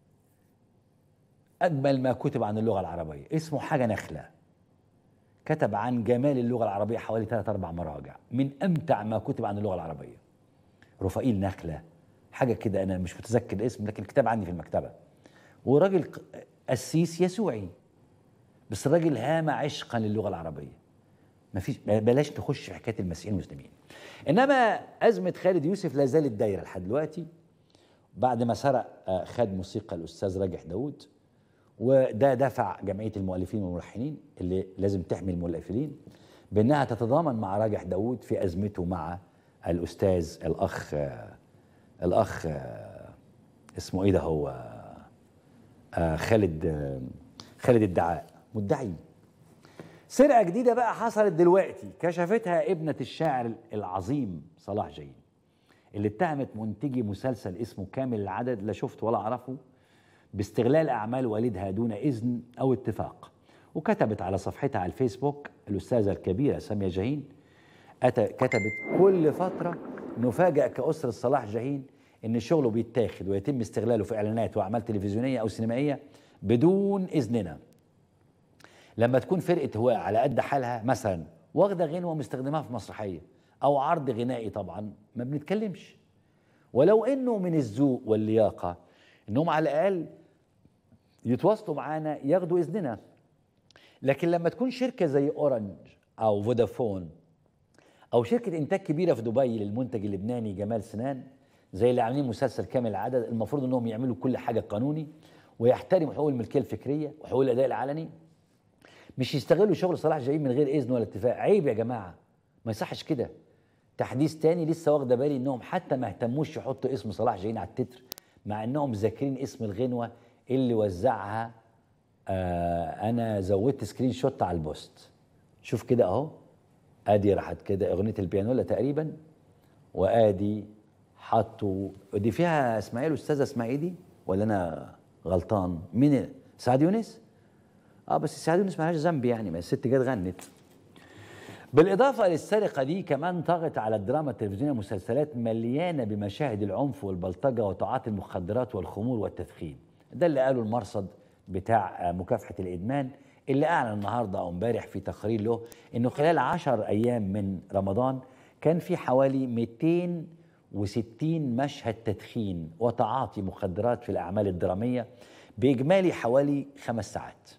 اجمل ما كتب عن اللغه العربيه اسمه حاجه نخله كتب عن جمال اللغه العربيه حوالي ثلاث اربع مراجع من امتع ما كتب عن اللغه العربيه رفائيل نخله حاجه كده انا مش متذكر الاسم لكن الكتاب عندي في المكتبه وراجل ق- قسيس يسوعي بس الراجل هام عشقا للغه العربيه ما فيش بلاش نخش في حكايه المسيحيين المسلمين انما ازمه خالد يوسف لا زالت دايره لحد دلوقتي بعد ما سرق آه، خد موسيقى الاستاذ راجح داوود وده دفع جمعيه المؤلفين والملحنين اللي لازم تحمي المؤلفين بانها تتضامن مع راجح داوود في ازمته مع الاستاذ الاخ آه، الاخ آه، اسمه ايه ده هو آه، خالد آه، خالد الدعاء مدعي سرقه جديده بقى حصلت دلوقتي كشفتها ابنه الشاعر العظيم صلاح جاهين اللي اتهمت منتجي مسلسل اسمه كامل العدد لا شفته ولا اعرفه باستغلال اعمال والدها دون اذن او اتفاق وكتبت على صفحتها على الفيسبوك الاستاذه الكبيره ساميه جاهين أتى كتبت كل فتره نفاجئ كاسره صلاح جاهين ان شغله بيتاخد ويتم استغلاله في اعلانات واعمال تلفزيونيه او سينمائيه بدون اذننا لما تكون فرقه هواء على قد حالها مثلا واخده غنوه مستخدماها في مسرحيه او عرض غنائي طبعا ما بنتكلمش ولو انه من الذوق واللياقه انهم على الاقل يتواصلوا معانا ياخدوا اذننا لكن لما تكون شركه زي اورنج او فودافون او شركه انتاج كبيره في دبي للمنتج اللبناني جمال سنان زي اللي عاملين مسلسل كامل العدد المفروض انهم يعملوا كل حاجه قانوني ويحترموا حقوق الملكيه الفكريه وحقوق الاداء العلني مش يستغلوا شغل صلاح جايين من غير اذن ولا اتفاق عيب يا جماعه ما يصحش كده تحديث تاني لسه واخده بالي انهم حتى ما اهتموش يحطوا اسم صلاح جايين على التتر مع انهم ذاكرين اسم الغنوه اللي وزعها آه انا زودت سكرين شوت على البوست شوف كده اهو ادي راحت كده اغنيه البيانولا تقريبا وادي حطوا دي فيها اسمها ايه الاستاذه اسمها ايه دي ولا انا غلطان مين سعد يونس اه بس سعد يونس مالهاش ذنب يعني ما الست جت غنت بالإضافة للسرقة دي كمان طغت على الدراما التلفزيونية مسلسلات مليانة بمشاهد العنف والبلطجة وتعاطي المخدرات والخمور والتدخين ده اللي قاله المرصد بتاع آه، مكافحة الإدمان اللي أعلن النهاردة أو امبارح في تقرير له إنه خلال عشر أيام من رمضان كان في حوالي وستين مشهد تدخين وتعاطي مخدرات في الأعمال الدرامية بإجمالي حوالي خمس ساعات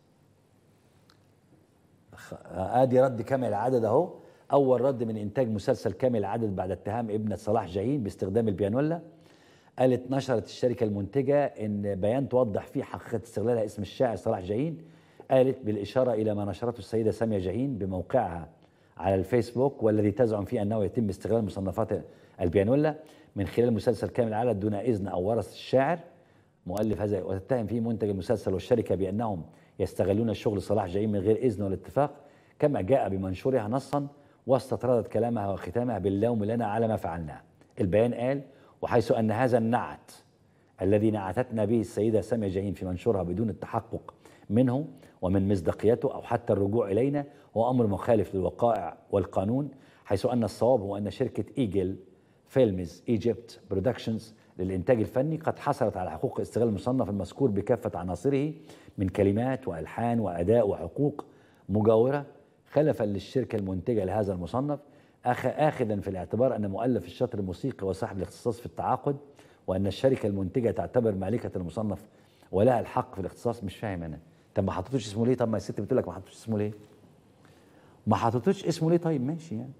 خ- ادي رد كامل العدد اهو اول رد من انتاج مسلسل كامل العدد بعد اتهام ابنه صلاح جاهين باستخدام البيانولا قالت نشرت الشركه المنتجه ان بيان توضح فيه حقيقه استغلالها اسم الشاعر صلاح جاهين قالت بالاشاره الى ما نشرته السيده ساميه جاهين بموقعها على الفيسبوك والذي تزعم فيه انه يتم استغلال مصنفات البيانولا من خلال مسلسل كامل العدد دون اذن او ورث الشاعر مؤلف هذا وتتهم فيه منتج المسلسل والشركه بانهم يستغلون الشغل صلاح جايين من غير اذن ولا اتفاق كما جاء بمنشورها نصا واستطردت كلامها وختامها باللوم لنا على ما فعلناه. البيان قال وحيث ان هذا النعت الذي نعتتنا به السيده ساميه جايين في منشورها بدون التحقق منه ومن مصداقيته او حتى الرجوع الينا هو امر مخالف للوقائع والقانون حيث ان الصواب هو ان شركه ايجل فيلمز ايجيبت برودكشنز للإنتاج الفني قد حصلت على حقوق استغلال المصنف المذكور بكافة عناصره من كلمات وألحان وأداء وحقوق مجاورة خلفا للشركة المنتجة لهذا المصنف أخ آخذا في الاعتبار أن مؤلف الشطر الموسيقي وصاحب الاختصاص في التعاقد وأن الشركة المنتجة تعتبر مالكة المصنف ولها الحق في الاختصاص مش فاهم أنا طب ما حطيتوش اسمه ليه طب ما الست بتقول لك ما حطيتوش اسمه ليه ما حطيتوش اسمه ليه طيب ماشي يعني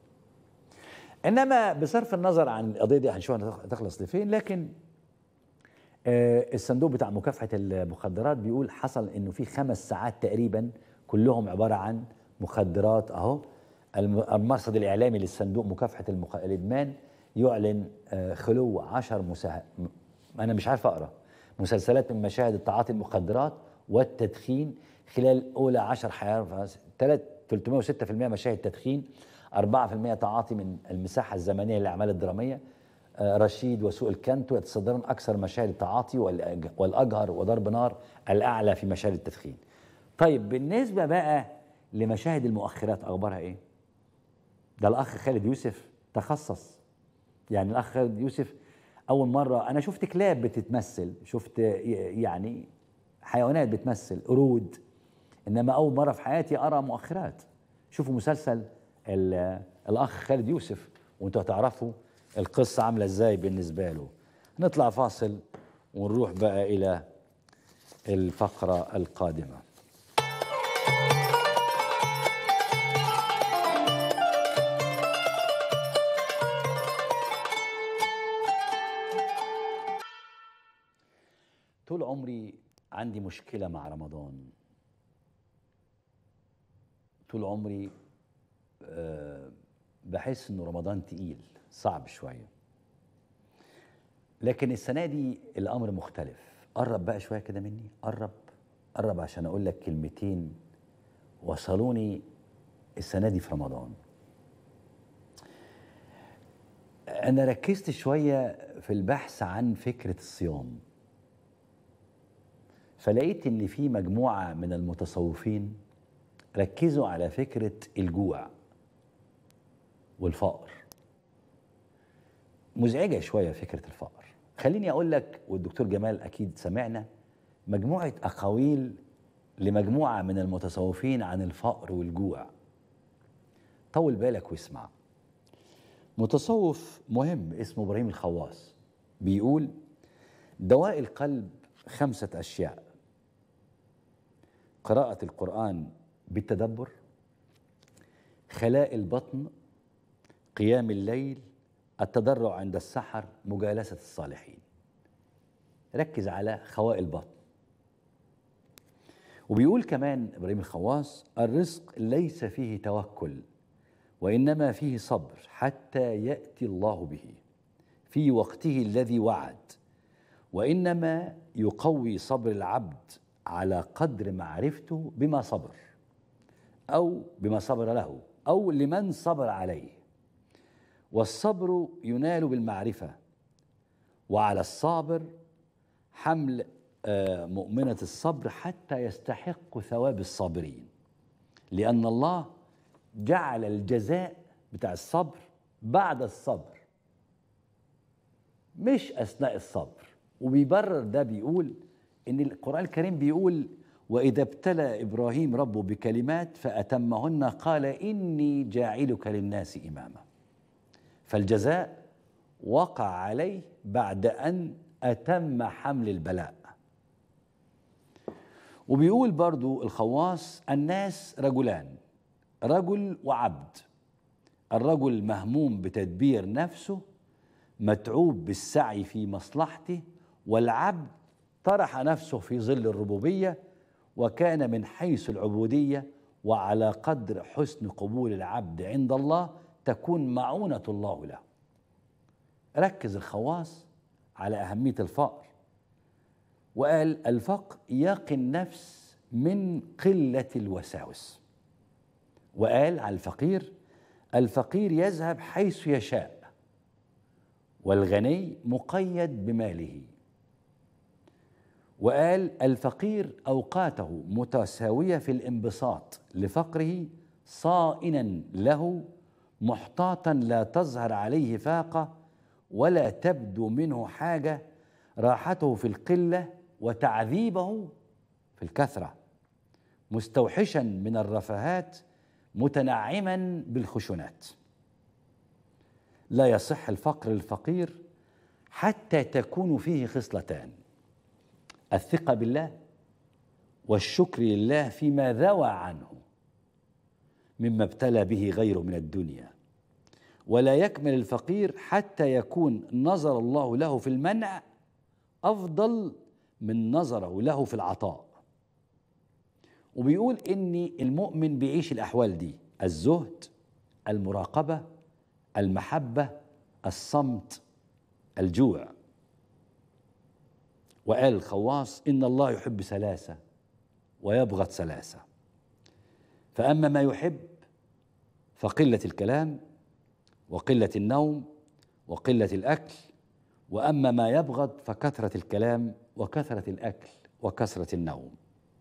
انما بصرف النظر عن القضيه دي هنشوفها تخلص لفين لكن آه، الصندوق بتاع مكافحه المخدرات بيقول حصل انه في خمس ساعات تقريبا كلهم عباره عن مخدرات اهو الم- المرصد الاعلامي للصندوق مكافحه المخ... الادمان يعلن آه، خلو 10 مسا... م- انا مش عارف اقرا مسلسلات من مشاهد التعاطي المخدرات والتدخين خلال اولى 10 حياه 306% مشاهد تدخين 4% تعاطي من المساحه الزمنيه للاعمال الدراميه آه، رشيد وسوء الكنت يتصدرون اكثر مشاهد التعاطي والأج- والاجهر وضرب نار الاعلى في مشاهد التدخين. طيب بالنسبه بقى لمشاهد المؤخرات اخبارها ايه؟ ده الاخ خالد يوسف تخصص يعني الاخ خالد يوسف اول مره انا شفت كلاب بتتمثل شفت ي- يعني حيوانات بتمثل قرود انما اول مره في حياتي ارى مؤخرات شوفوا مسلسل ال- الاخ خالد يوسف وانتوا هتعرفوا القصه عامله ازاي بالنسبه له نطلع فاصل ونروح بقى الى الفقره القادمه طول عمري عندي مشكله مع رمضان طول عمري آه، بحس انه رمضان تقيل صعب شويه لكن السنه دي الامر مختلف قرب بقى شويه كده مني قرب قرب عشان اقول لك كلمتين وصلوني السنه دي في رمضان انا ركزت شويه في البحث عن فكره الصيام فلقيت ان في مجموعه من المتصوفين ركزوا على فكره الجوع والفقر مزعجه شويه فكره الفقر خليني اقول لك والدكتور جمال اكيد سمعنا مجموعه اقاويل لمجموعه من المتصوفين عن الفقر والجوع طول بالك واسمع متصوف مهم اسمه ابراهيم الخواص بيقول دواء القلب خمسه اشياء قراءه القران بالتدبر خلاء البطن قيام الليل التضرع عند السحر مجالسه الصالحين ركز على خواء البطن وبيقول كمان ابراهيم الخواص الرزق ليس فيه توكل وانما فيه صبر حتى ياتي الله به في وقته الذي وعد وانما يقوي صبر العبد على قدر معرفته بما صبر او بما صبر له او لمن صبر عليه والصبر ينال بالمعرفه وعلى الصابر حمل آه، مؤمنه الصبر حتى يستحق ثواب الصابرين لان الله جعل الجزاء بتاع الصبر بعد الصبر مش اثناء الصبر وبيبرر ده بيقول ان القران الكريم بيقول واذا ابتلى ابراهيم ربه بكلمات فاتمهن قال اني جاعلك للناس اماما فالجزاء وقع عليه بعد أن أتم حمل البلاء وبيقول برضو الخواص الناس رجلان رجل وعبد الرجل مهموم بتدبير نفسه متعوب بالسعي في مصلحته والعبد طرح نفسه في ظل الربوبيه وكان من حيث العبوديه وعلى قدر حسن قبول العبد عند الله تكون معونه الله له ركز الخواص على اهميه الفقر وقال الفقر يقي النفس من قله الوساوس وقال على الفقير الفقير يذهب حيث يشاء والغني مقيد بماله وقال الفقير اوقاته متساويه في الانبساط لفقره صائنا له محتاطا لا تظهر عليه فاقه ولا تبدو منه حاجه راحته في القله وتعذيبه في الكثره مستوحشا من الرفاهات متنعما بالخشونات لا يصح الفقر الفقير حتى تكون فيه خصلتان الثقه بالله والشكر لله فيما ذوى عنه مما ابتلى به غيره من الدنيا ولا يكمل الفقير حتى يكون نظر الله له في المنع افضل من نظره له في العطاء وبيقول ان المؤمن بيعيش الاحوال دي الزهد المراقبه المحبه الصمت الجوع وقال الخواص ان الله يحب ثلاثه ويبغض ثلاثه فاما ما يحب فقله الكلام وقله النوم وقله الاكل واما ما يبغض فكثره الكلام وكثره الاكل وكثره النوم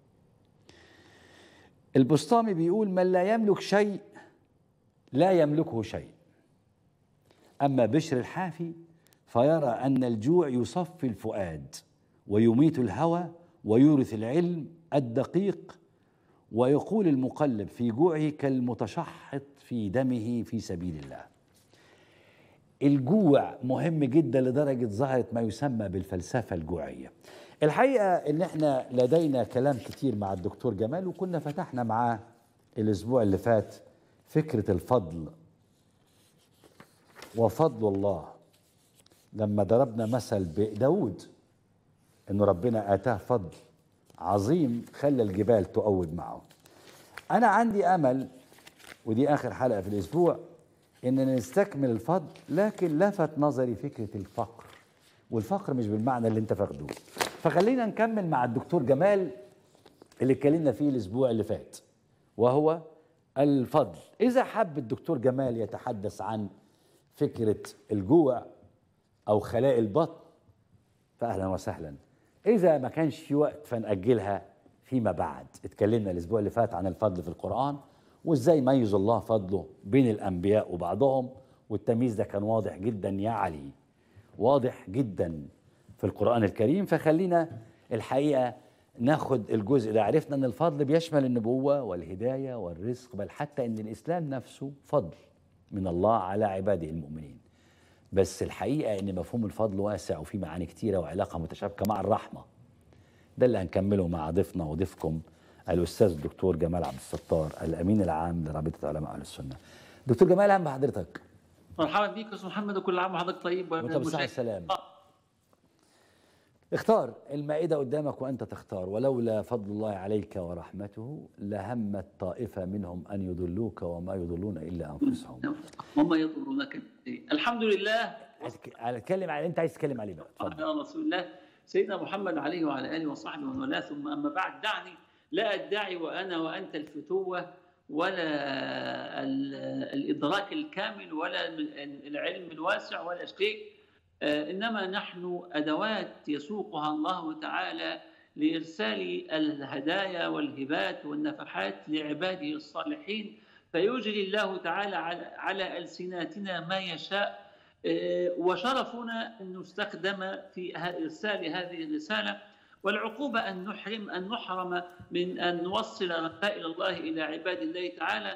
البسطامي بيقول من لا يملك شيء لا يملكه شيء اما بشر الحافي فيرى ان الجوع يصفي الفؤاد ويميت الهوى ويورث العلم الدقيق ويقول المقلب في جوعه كالمتشحط في دمه في سبيل الله الجوع مهم جدا لدرجة ظهرت ما يسمى بالفلسفة الجوعية الحقيقة ان احنا لدينا كلام كتير مع الدكتور جمال وكنا فتحنا معاه الاسبوع اللي فات فكرة الفضل وفضل الله لما ضربنا مثل بداود انه ربنا اتاه فضل عظيم خلى الجبال تؤود معه انا عندي امل ودي اخر حلقه في الاسبوع اننا نستكمل الفضل لكن لفت نظري فكره الفقر والفقر مش بالمعنى اللي انت فاخده فخلينا نكمل مع الدكتور جمال اللي اتكلمنا فيه الاسبوع اللي فات وهو الفضل اذا حب الدكتور جمال يتحدث عن فكره الجوع او خلاء البطن فاهلا وسهلا اذا ما كانش في وقت فنأجلها فيما بعد اتكلمنا الاسبوع اللي فات عن الفضل في القرآن وازاي ميز الله فضله بين الانبياء وبعضهم والتمييز ده كان واضح جدا يا علي واضح جدا في القرآن الكريم فخلينا الحقيقة ناخد الجزء ده عرفنا ان الفضل بيشمل النبوة والهداية والرزق بل حتى ان الاسلام نفسه فضل من الله على عباده المؤمنين بس الحقيقة ان مفهوم الفضل واسع وفيه معاني كتيرة وعلاقة متشابكة مع الرحمة ده اللي هنكمله مع ضيفنا وضيفكم الاستاذ الدكتور جمال عبد الستار الامين العام لرابطه علماء اهل السنه. دكتور جمال اهلا بحضرتك. مرحبا بيك يا استاذ محمد وكل عام وحضرتك طيب وانت بالصحه والمشاهد- والسلامه. آه، اختار المائده قدامك وانت تختار ولولا فضل الله عليك ورحمته لهمت طائفه منهم ان يضلوك وما يضلون الا انفسهم. وما يضرونك بشيء. الحمد لله عايز ك- اتكلم على انت عايز تتكلم عليه بقى اتفضل. على رسول الله سيدنا محمد عليه وعلى اله وصحبه ومن والاه ثم اما بعد دعني لا ادعي وانا وانت الفتوه ولا ال- الادراك الكامل ولا ال- العلم الواسع ولا شيء آه، انما نحن ادوات يسوقها الله تعالى لارسال الهدايا والهبات والنفحات لعباده الصالحين فيجري الله تعالى على على السناتنا ما يشاء آه، وشرفنا ان نستخدم في ه- ارسال هذه الرساله والعقوبه ان نحرم ان نحرم من ان نوصل رسائل الله الى عباد الله تعالى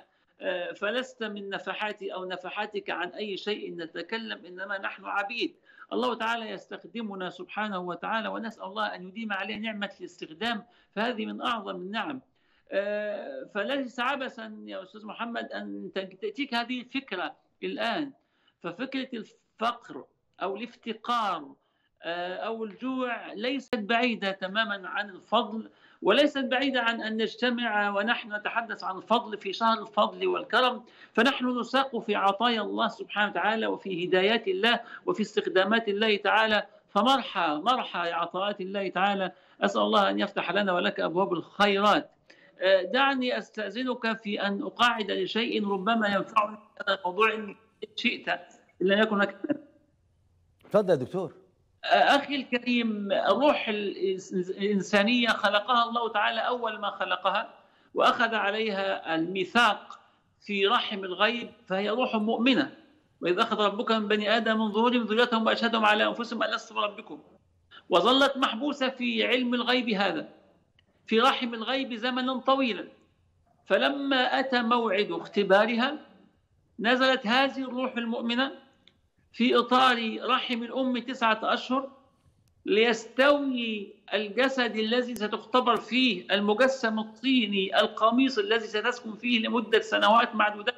آه، فلست من نفحاتي أو نفحاتك عن أي شيء نتكلم إنما نحن عبيد الله تعالى يستخدمنا سبحانه وتعالى ونسأل الله أن يديم عليه نعمة الاستخدام فهذه من أعظم النعم آه، فليس عبثا يا أستاذ محمد أن تأتيك هذه الفكرة الآن ففكرة الفقر أو الافتقار آه، أو الجوع ليست بعيدة تماما عن الفضل وليست بعيدة عن أن نجتمع ونحن نتحدث عن الفضل في شهر الفضل والكرم فنحن نساق في عطايا الله سبحانه وتعالى وفي هدايات الله وفي استخدامات الله تعالى فمرحى مرحى عطاءات الله تعالى أسأل الله أن يفتح لنا ولك أبواب الخيرات آه، دعني أستأذنك في أن أقاعد لشيء ربما ينفعني هذا الموضوع إن شئت إلا يكن هناك اتفضل يا دكتور أخي الكريم الروح الإنسانية خلقها الله تعالى أول ما خلقها وأخذ عليها الميثاق في رحم الغيب فهي روح مؤمنة وإذا أخذ ربك من بني آدم من ظهورهم ذريتهم وأشهدهم على أنفسهم ألست بربكم وظلت محبوسة في علم الغيب هذا في رحم الغيب زمنا طويلا فلما أتى موعد اختبارها نزلت هذه الروح المؤمنة في إطار رحم الأم تسعة أشهر ليستوي الجسد الذي ستختبر فيه المجسم الطيني القميص الذي ستسكن فيه لمدة سنوات معدودة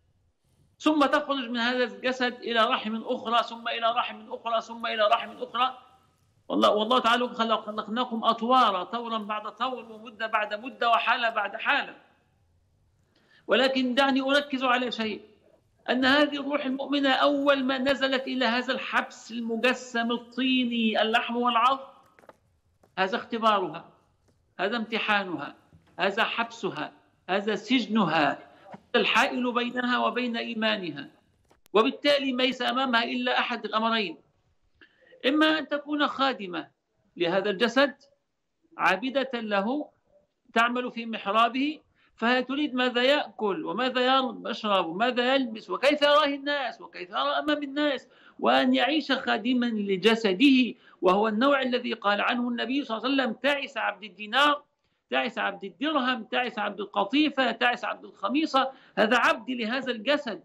ثم تخرج من هذا الجسد إلى رحم أخرى ثم إلى رحم أخرى ثم إلى رحم أخرى والله والله تعالى خلقناكم أطوارا طورا بعد طور ومدة بعد مدة وحالة بعد حالة ولكن دعني أركز على شيء أن هذه الروح المؤمنة أول ما نزلت إلى هذا الحبس المجسم الطيني اللحم والعظم هذا اختبارها هذا امتحانها هذا حبسها هذا سجنها هذا الحائل بينها وبين إيمانها وبالتالي ليس أمامها إلا أحد الأمرين إما أن تكون خادمة لهذا الجسد عابدة له تعمل في محرابه فهي تريد ماذا يأكل وماذا يشرب وماذا يلبس وكيف يراه الناس وكيف يرى أمام الناس وأن يعيش خادما لجسده وهو النوع الذي قال عنه النبي صلى الله عليه وسلم تعس عبد الدينار تعس عبد الدرهم تعس عبد القطيفة تعس عبد الخميصة هذا عبد لهذا الجسد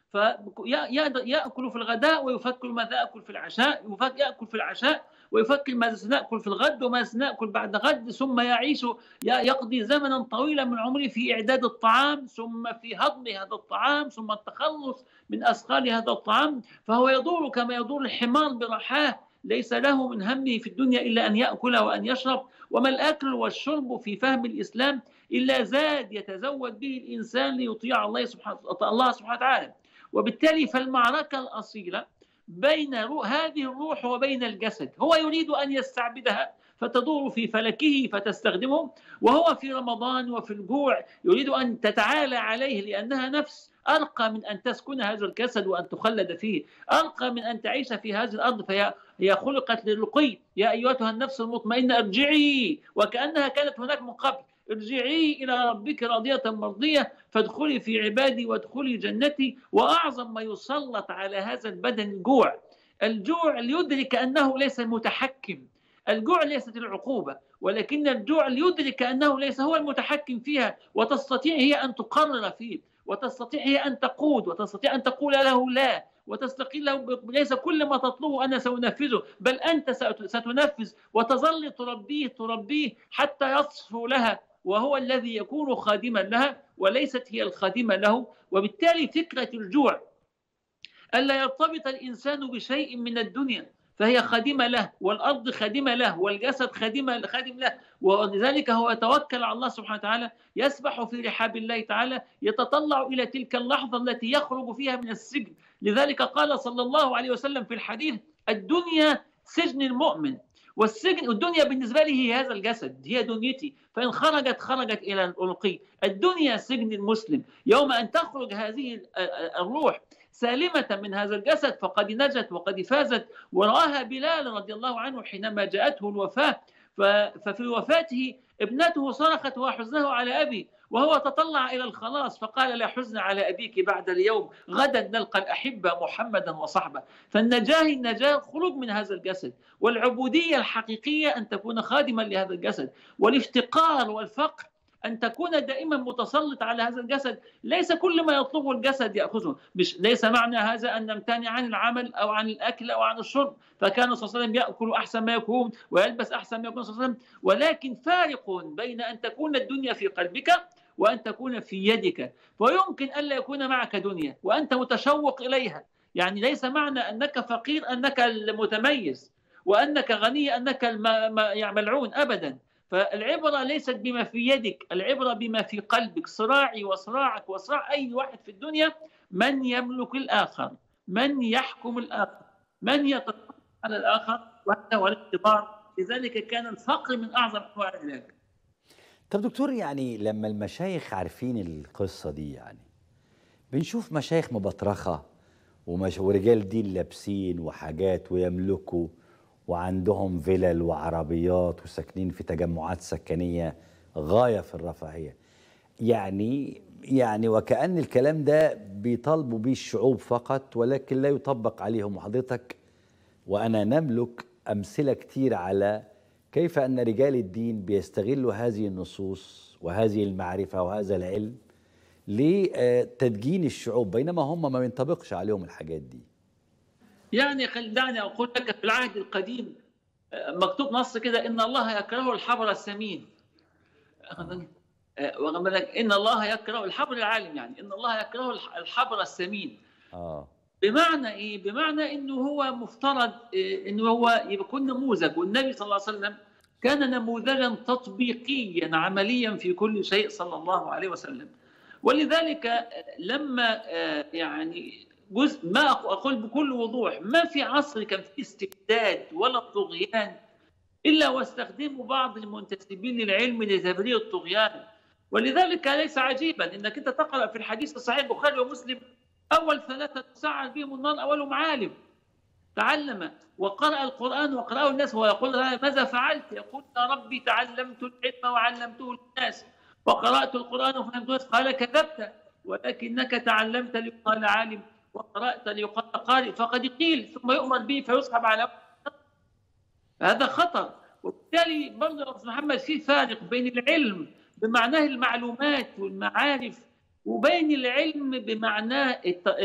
فيأكل في الغداء ويفكر ماذا أكل في العشاء يأكل في العشاء ويفكر ماذا سنأكل في الغد وماذا سنأكل بعد غد ثم يعيش يقضي زمنا طويلا من عمره في إعداد الطعام ثم في هضم هذا الطعام ثم التخلص من أثقال هذا الطعام فهو يدور كما يدور الحمار برحاه ليس له من همه في الدنيا إلا أن يأكل وأن يشرب وما الأكل والشرب في فهم الإسلام إلا زاد يتزود به الإنسان ليطيع الله سبحانه الله سبحانه وتعالى وبالتالي فالمعركة الأصيلة بين هذه الروح وبين الجسد هو يريد أن يستعبدها فتدور في فلكه فتستخدمه وهو في رمضان وفي الجوع يريد أن تتعالى عليه لأنها نفس أرقى من أن تسكن هذا الجسد وأن تخلد فيه أرقى من أن تعيش في هذه الأرض فهي هي خلقت للرقي يا أيتها النفس المطمئنة ارجعي وكأنها كانت هناك من قبل ارجعي إلى ربك راضية مرضية فادخلي في عبادي وادخلي جنتي وأعظم ما يسلط على هذا البدن الجوع الجوع ليدرك أنه ليس متحكم الجوع ليست العقوبة ولكن الجوع ليدرك أنه ليس هو المتحكم فيها وتستطيع هي أن تقرر فيه وتستطيع هي أن تقود وتستطيع أن تقول له لا وتستقيل له ليس كل ما تطلبه أنا سأنفذه بل أنت ستنفذ وتظل تربيه تربيه حتى يصفو لها وهو الذي يكون خادما لها وليست هي الخادمة له وبالتالي فكرة الجوع ألا يرتبط الإنسان بشيء من الدنيا فهي خادمة له والأرض خادمة له والجسد خادمة خادم له ولذلك هو يتوكل على الله سبحانه وتعالى يسبح في رحاب الله تعالى يتطلع إلى تلك اللحظة التي يخرج فيها من السجن لذلك قال صلى الله عليه وسلم في الحديث الدنيا سجن المؤمن والسجن الدنيا بالنسبة لي هي هذا الجسد هي دنيتي فإن خرجت خرجت إلى الألقي الدنيا سجن المسلم يوم أن تخرج هذه الروح سالمة من هذا الجسد فقد نجت وقد فازت ورآها بلال رضي الله عنه حينما جاءته الوفاة ففي وفاته ابنته صرخت وحزنه على أبي وهو تطلع إلى الخلاص فقال لا حزن على أبيك بعد اليوم غدا نلقى الأحبة محمدا وصحبه فالنجاة النجاة خروج من هذا الجسد والعبودية الحقيقية أن تكون خادما لهذا الجسد والافتقار والفقر ان تكون دائما متسلط على هذا الجسد ليس كل ما يطلبه الجسد ياخذه مش ليس معنى هذا ان نمتنع عن العمل او عن الاكل او عن الشرب فكان صلى الله عليه وسلم ياكل احسن ما يكون ويلبس احسن ما يكون صلى الله عليه وسلم ولكن فارق بين ان تكون الدنيا في قلبك وان تكون في يدك ويمكن الا يكون معك دنيا وانت متشوق اليها يعني ليس معنى انك فقير انك المتميز وانك غني انك الملعون ابدا فالعبره ليست بما في يدك العبره بما في قلبك صراعي وصراعك وصراع اي واحد في الدنيا من يملك الاخر من يحكم الاخر من يتطلع على الاخر وهذا هو الاختبار لذلك كان الفقر من اعظم انواع العلاج طب دكتور يعني لما المشايخ عارفين القصه دي يعني بنشوف مشايخ مبطرخه ومش ورجال دين لابسين وحاجات ويملكوا وعندهم فلل وعربيات وساكنين في تجمعات سكنيه غايه في الرفاهيه يعني يعني وكأن الكلام ده بيطالبوا بيه الشعوب فقط ولكن لا يطبق عليهم وحضرتك وأنا نملك أمثلة كتير على كيف أن رجال الدين بيستغلوا هذه النصوص وهذه المعرفة وهذا العلم لتدجين الشعوب بينما هم ما ينطبقش عليهم الحاجات دي يعني دعني أقول لك في العهد القديم مكتوب نص كده إن الله يكره الحبر السمين واخد بالك ان الله يكره الحبر العالم يعني ان الله يكره الحبر السمين اه بمعنى ايه بمعنى انه هو مفترض إيه انه هو يكون نموذج والنبي صلى الله عليه وسلم كان نموذجا تطبيقيا عمليا في كل شيء صلى الله عليه وسلم ولذلك لما يعني جزء ما اقول بكل وضوح ما في عصر كان فيه استبداد ولا طغيان الا واستخدموا بعض المنتسبين للعلم لتبرير الطغيان ولذلك ليس عجيبا انك انت تقرا في الحديث الصحيح البخاري ومسلم اول ثلاثه تسعر بهم النار اولهم عالم تعلم وقرأ القرآن وقرأه الناس ويقول ماذا فعلت؟ يقول يا ربي تعلمت العلم وعلمته للناس وقرأت القرآن وفهمته الناس قال كذبت ولكنك تعلمت ليقال عالم وقرأت ليقال قارئ فقد قيل ثم يؤمر به فيسحب على هذا خطر وبالتالي برضه يا أستاذ محمد في فارق بين العلم بمعناه المعلومات والمعارف وبين العلم بمعناه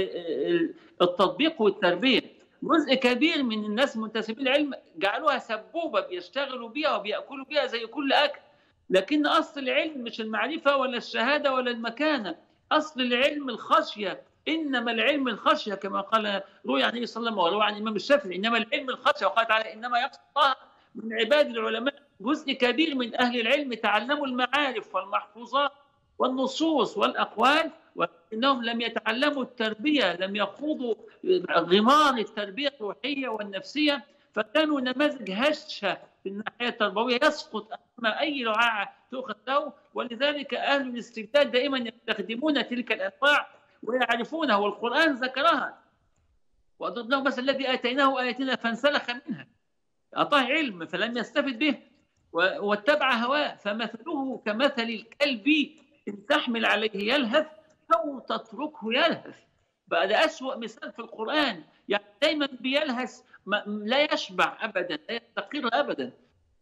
التطبيق والتربيه جزء كبير من الناس منتسبين العلم جعلوها سبوبه بيشتغلوا بيها وبياكلوا بيها زي كل اكل لكن اصل العلم مش المعرفه ولا الشهاده ولا المكانه اصل العلم الخشيه انما العلم الخشيه كما قال روي عن النبي صلى الله عليه وسلم وروي عن الامام الشافعي انما العلم الخشيه وقال تعالى انما يخشى الله من عباد العلماء جزء كبير من اهل العلم تعلموا المعارف والمحفوظات والنصوص والاقوال ولكنهم لم يتعلموا التربيه لم يخوضوا غمار التربيه الروحيه والنفسيه فكانوا نماذج هشه في الناحيه التربويه يسقط امام اي رعاعه تؤخذ له ولذلك اهل الاستبداد دائما يستخدمون تلك الانواع ويعرفونها والقران ذكرها واضرب له مثل الذي اتيناه اياتنا فانسلخ منها اعطاه علم فلم يستفد به واتبع هواه فمثله كمثل الكلب ان تحمل عليه يلهث او تتركه يلهث بقى ده اسوا مثال في القران يعني دايما بيلهث لا يشبع ابدا لا يستقر ابدا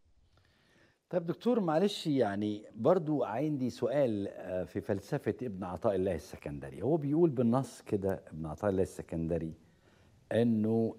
طيب دكتور معلش يعني برضو عندي سؤال في فلسفة ابن عطاء الله السكندري هو بيقول بالنص كده ابن عطاء الله السكندري انه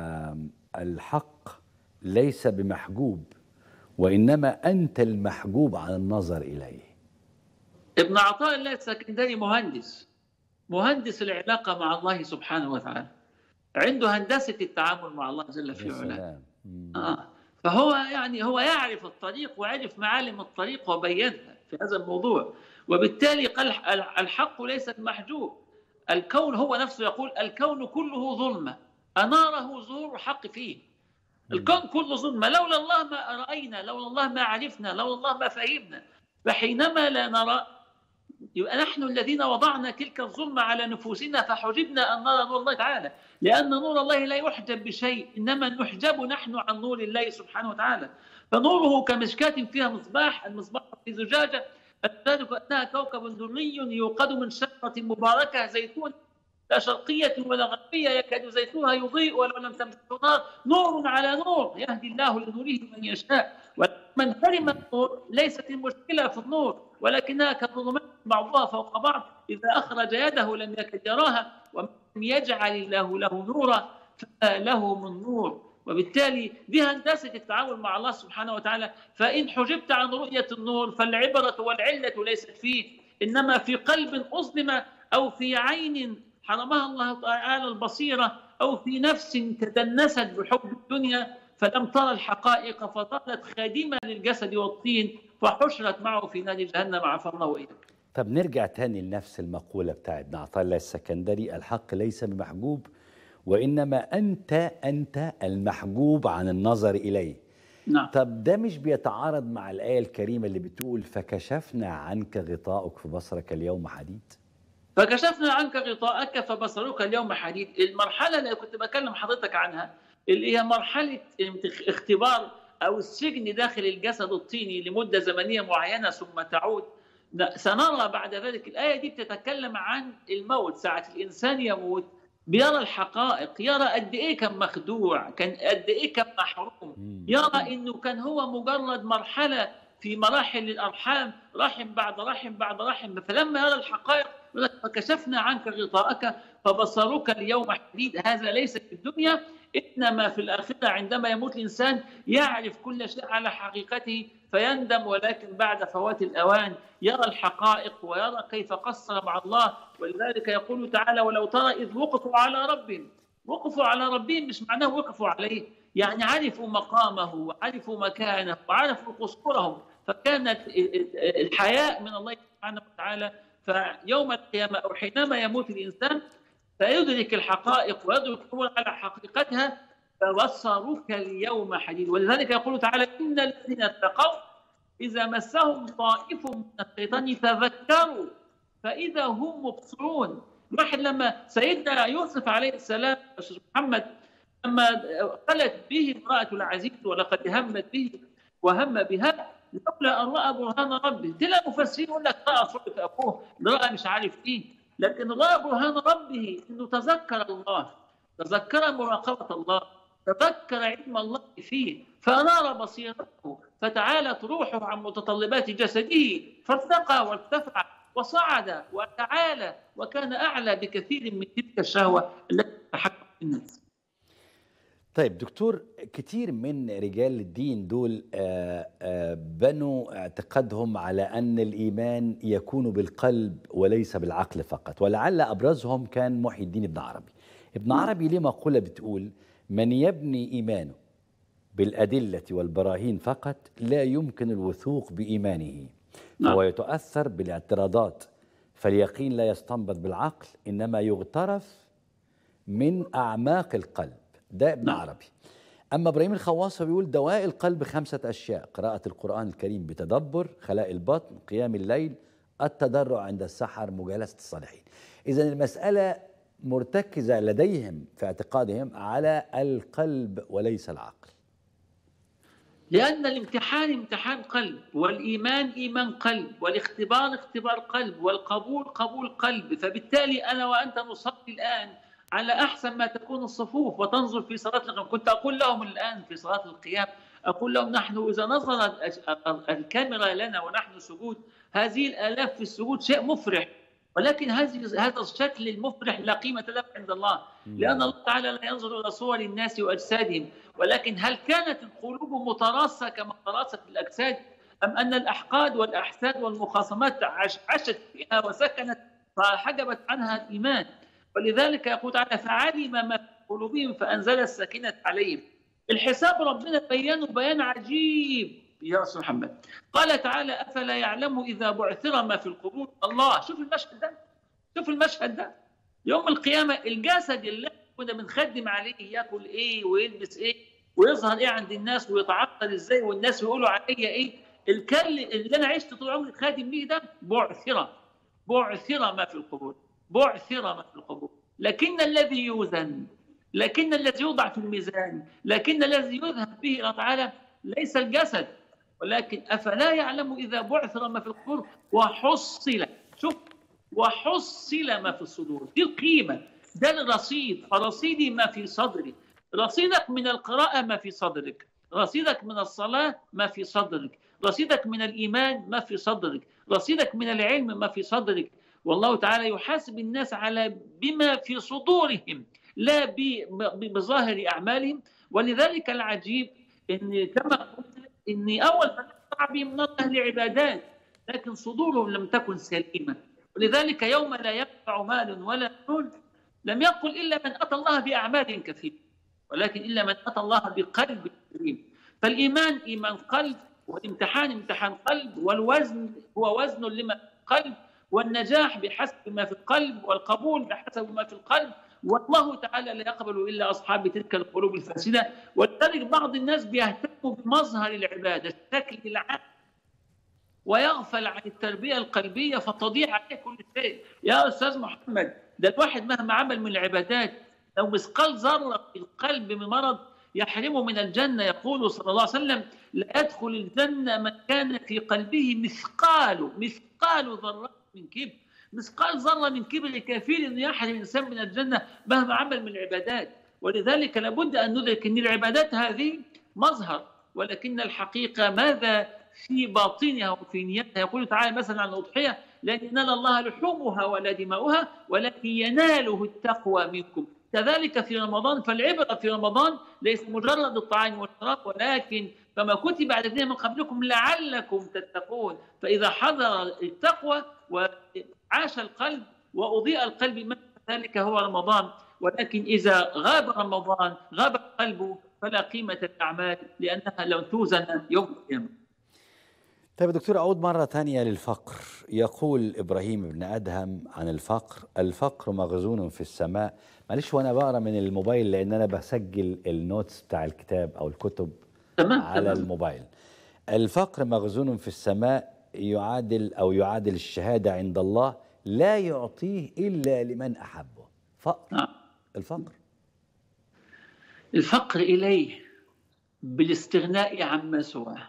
الحق ليس بمحجوب وانما انت المحجوب عن النظر اليه ابن عطاء الله السكندري مهندس مهندس العلاقة مع الله سبحانه وتعالى عنده هندسة التعامل مع الله جل في علاه آه. فهو يعني هو يعرف الطريق وعرف معالم الطريق وبينها في هذا الموضوع وبالتالي قال الحق ليس بمحجوب الكون هو نفسه يقول الكون كله ظلمة أناره ظهور الحق فيه الكون كله ظلمة لولا الله ما رأينا لولا الله ما عرفنا لولا الله ما فهمنا فحينما لا نرى يبقى نحن الذين وضعنا تلك الظلمة على نفوسنا فحجبنا أن نرى نور الله تعالى لأن نور الله لا يحجب بشيء إنما نحجب نحن عن نور الله سبحانه وتعالى فنوره كمشكاة فيها مصباح المصباح في زجاجة الزجاجة كأنها كوكب دري يوقد من شجرة مباركة زيتون لا شرقية ولا غربية يكاد زيتونها يضيء ولو لم تمسسه نار نور على نور يهدي الله لنوره من يشاء من حرم النور ليست المشكله في النور ولكنها كظلمات بعضها فوق بعض اذا اخرج يده لم يكد يراها ومن يجعل الله له نورا فما له من نور وبالتالي دي هندسه التعامل مع الله سبحانه وتعالى فان حجبت عن رؤيه النور فالعبره والعله ليست فيه انما في قلب اظلم او في عين حرمها الله تعالى البصيره او في نفس تدنست بحب الدنيا فلم ترى الحقائق فظلت خادمه للجسد والطين فحشرت معه في نار جهنم عفى الله واياك. طب نرجع تاني لنفس المقولة بتاع ابن عطاء الله السكندري الحق ليس بمحجوب وإنما أنت أنت المحجوب عن النظر إليه نعم طب ده مش بيتعارض مع الآية الكريمة اللي بتقول فكشفنا عنك غطاءك في بصرك اليوم حديد فكشفنا عنك غطاءك فبصرك اليوم حديد المرحله اللي كنت بكلم حضرتك عنها اللي هي مرحله اختبار او السجن داخل الجسد الطيني لمده زمنيه معينه ثم تعود سنرى بعد ذلك الايه دي بتتكلم عن الموت ساعه الانسان يموت بيرى الحقائق يرى قد ايه كان مخدوع كان قد ايه كان محروم يرى انه كان هو مجرد مرحله في مراحل الارحام رحم بعد رحم بعد رحم فلما يرى الحقائق يقول لك فكشفنا عنك غطاءك فبصرك اليوم حديد هذا ليس في الدنيا انما في الاخره عندما يموت الانسان يعرف كل شيء على حقيقته فيندم ولكن بعد فوات الاوان يرى الحقائق ويرى كيف قصر مع الله ولذلك يقول تعالى ولو ترى اذ وقفوا على ربهم وقفوا على ربهم مش معناه وقفوا عليه يعني عرفوا مقامه وعرفوا مكانه وعرفوا قصورهم فكانت الحياء من الله سبحانه وتعالى فيوم القيامه او حينما يموت الانسان فيدرك الحقائق ويدرك الامور على حقيقتها فبصرك اليوم حديد ولذلك يقول تعالى ان الذين اتقوا اذا مسهم طائف من الشيطان تذكروا فاذا هم مبصرون واحد لما سيدنا يوسف عليه السلام محمد لما قالت به امراه العزيز ولقد همت به وهم بها لولا ان راى برهان ربه تلا مفسرين يقول لك راى صوره ابوه راى مش عارف ايه لكن راى برهان ربه انه تذكر الله تذكر مراقبه الله تذكر علم الله فيه فانار بصيرته فتعالت روحه عن متطلبات جسده فارتقى وارتفع وصعد وتعالى وكان اعلى بكثير من تلك الشهوه التي تحكم في الناس. طيب دكتور كتير من رجال الدين دول آآ آآ بنوا اعتقادهم على أن الإيمان يكون بالقلب وليس بالعقل فقط ولعل أبرزهم كان محي الدين ابن عربي ابن عربي ليه مقولة بتقول من يبني إيمانه بالأدلة والبراهين فقط لا يمكن الوثوق بإيمانه فهو يتأثر بالاعتراضات فاليقين لا يستنبط بالعقل إنما يغترف من أعماق القلب ده ابن عربي أما إبراهيم الخواصة بيقول دواء القلب خمسة أشياء قراءة القرآن الكريم بتدبر خلاء البطن قيام الليل التضرع عند السحر مجالسة الصالحين إذا المسألة مرتكزة لديهم في اعتقادهم على القلب وليس العقل لأن الامتحان امتحان قلب والإيمان إيمان قلب والاختبار اختبار قلب والقبول قبول قلب فبالتالي أنا وأنت نصلي الآن على أحسن ما تكون الصفوف وتنظر في صلاة القيام كنت أقول لهم الآن في صلاة القيام أقول لهم نحن إذا نظرت الكاميرا لنا ونحن سجود هذه الآلاف في السجود شيء مفرح ولكن هذه هذا الشكل المفرح لا قيمة له عند الله لأن الله تعالى لا ينظر إلى صور الناس وأجسادهم ولكن هل كانت القلوب متراصة كما تراصت الأجساد أم أن الأحقاد والأحساد والمخاصمات عاشت فيها وسكنت فحجبت عنها الإيمان ولذلك يقول تعالى فعلم ما في قلوبهم فأنزل السكينة عليهم الحساب ربنا بيانه بيان عجيب يا رسول محمد قال تعالى أفلا يعلم إذا بعثر ما في القبور الله شوف المشهد ده شوف المشهد ده يوم القيامة الجسد اللي كنا بنخدم عليه ياكل ايه ويلبس ايه ويظهر ايه عند الناس ويتعطل ازاي والناس يقولوا عليا ايه الكل اللي انا عشت طول عمري خادم بيه ده بعثر بعثر ما في القبور بعثر ما في القبور لكن الذي يوزن لكن الذي يوضع في الميزان لكن الذي يذهب به الله تعالى ليس الجسد ولكن افلا يعلم اذا بعثر ما في القبور وحصل شوف وحصل ما في الصدور دي القيمه ده الرصيد فرصيدي ما في صدري رصيدك من القراءه ما في صدرك رصيدك من الصلاة ما في صدرك رصيدك من الإيمان ما في صدرك رصيدك من العلم ما في صدرك والله تعالى يحاسب الناس على بما في صدورهم لا بظاهر أعمالهم ولذلك العجيب أن كما قلت أن أول من يقطع بهم الله العبادات لكن صدورهم لم تكن سليمة ولذلك يوم لا ينفع مال ولا نون لم يقل إلا من أتى الله بأعمال كثيرة ولكن إلا من أتى الله بقلب سليم فالإيمان إيمان قلب والامتحان امتحان قلب والوزن هو وزن لما في القلب والنجاح بحسب ما في القلب والقبول بحسب ما في القلب والله تعالى لا يقبل الا اصحاب تلك القلوب الفاسده ولذلك بعض الناس بيهتموا بمظهر العباده الشكل العام ويغفل عن التربيه القلبيه فتضيع عليه كل شيء يا استاذ محمد ده الواحد مهما عمل من العبادات لو مثقال ذره في القلب من مرض يحرمه من الجنه يقول صلى الله عليه وسلم لا يدخل الجنه من كان في قلبه مثقال مثقال ذره من كبر مثقال ذره من كبر كافير انه يحرم الانسان من الجنه مهما عمل من العبادات ولذلك لابد ان ندرك ان العبادات هذه مظهر ولكن الحقيقه ماذا في باطنها وفي نيتها يقول تعالى مثلا عن الاضحيه لن ينال الله لحومها ولا دماؤها ولكن يناله التقوى منكم كذلك في رمضان فالعبره في رمضان ليس مجرد الطعام والشراب ولكن كما كتب على الذين من قبلكم لعلكم تتقون فاذا حضر التقوى وعاش القلب واضيء القلب من ذلك هو رمضان ولكن اذا غاب رمضان غاب القلب فلا قيمه للاعمال لانها لو توزن يوم القيامه طيب دكتور أعود مرة ثانية للفقر يقول إبراهيم بن أدهم عن الفقر الفقر مخزون في السماء معلش وأنا بقرأ من الموبايل لأن أنا بسجل النوتس بتاع الكتاب أو الكتب تمام على تمام. الموبايل الفقر مخزون في السماء يعادل أو يعادل الشهادة عند الله لا يعطيه إلا لمن أحبه فقر نعم. الفقر الفقر اليه بالاستغناء عما سواه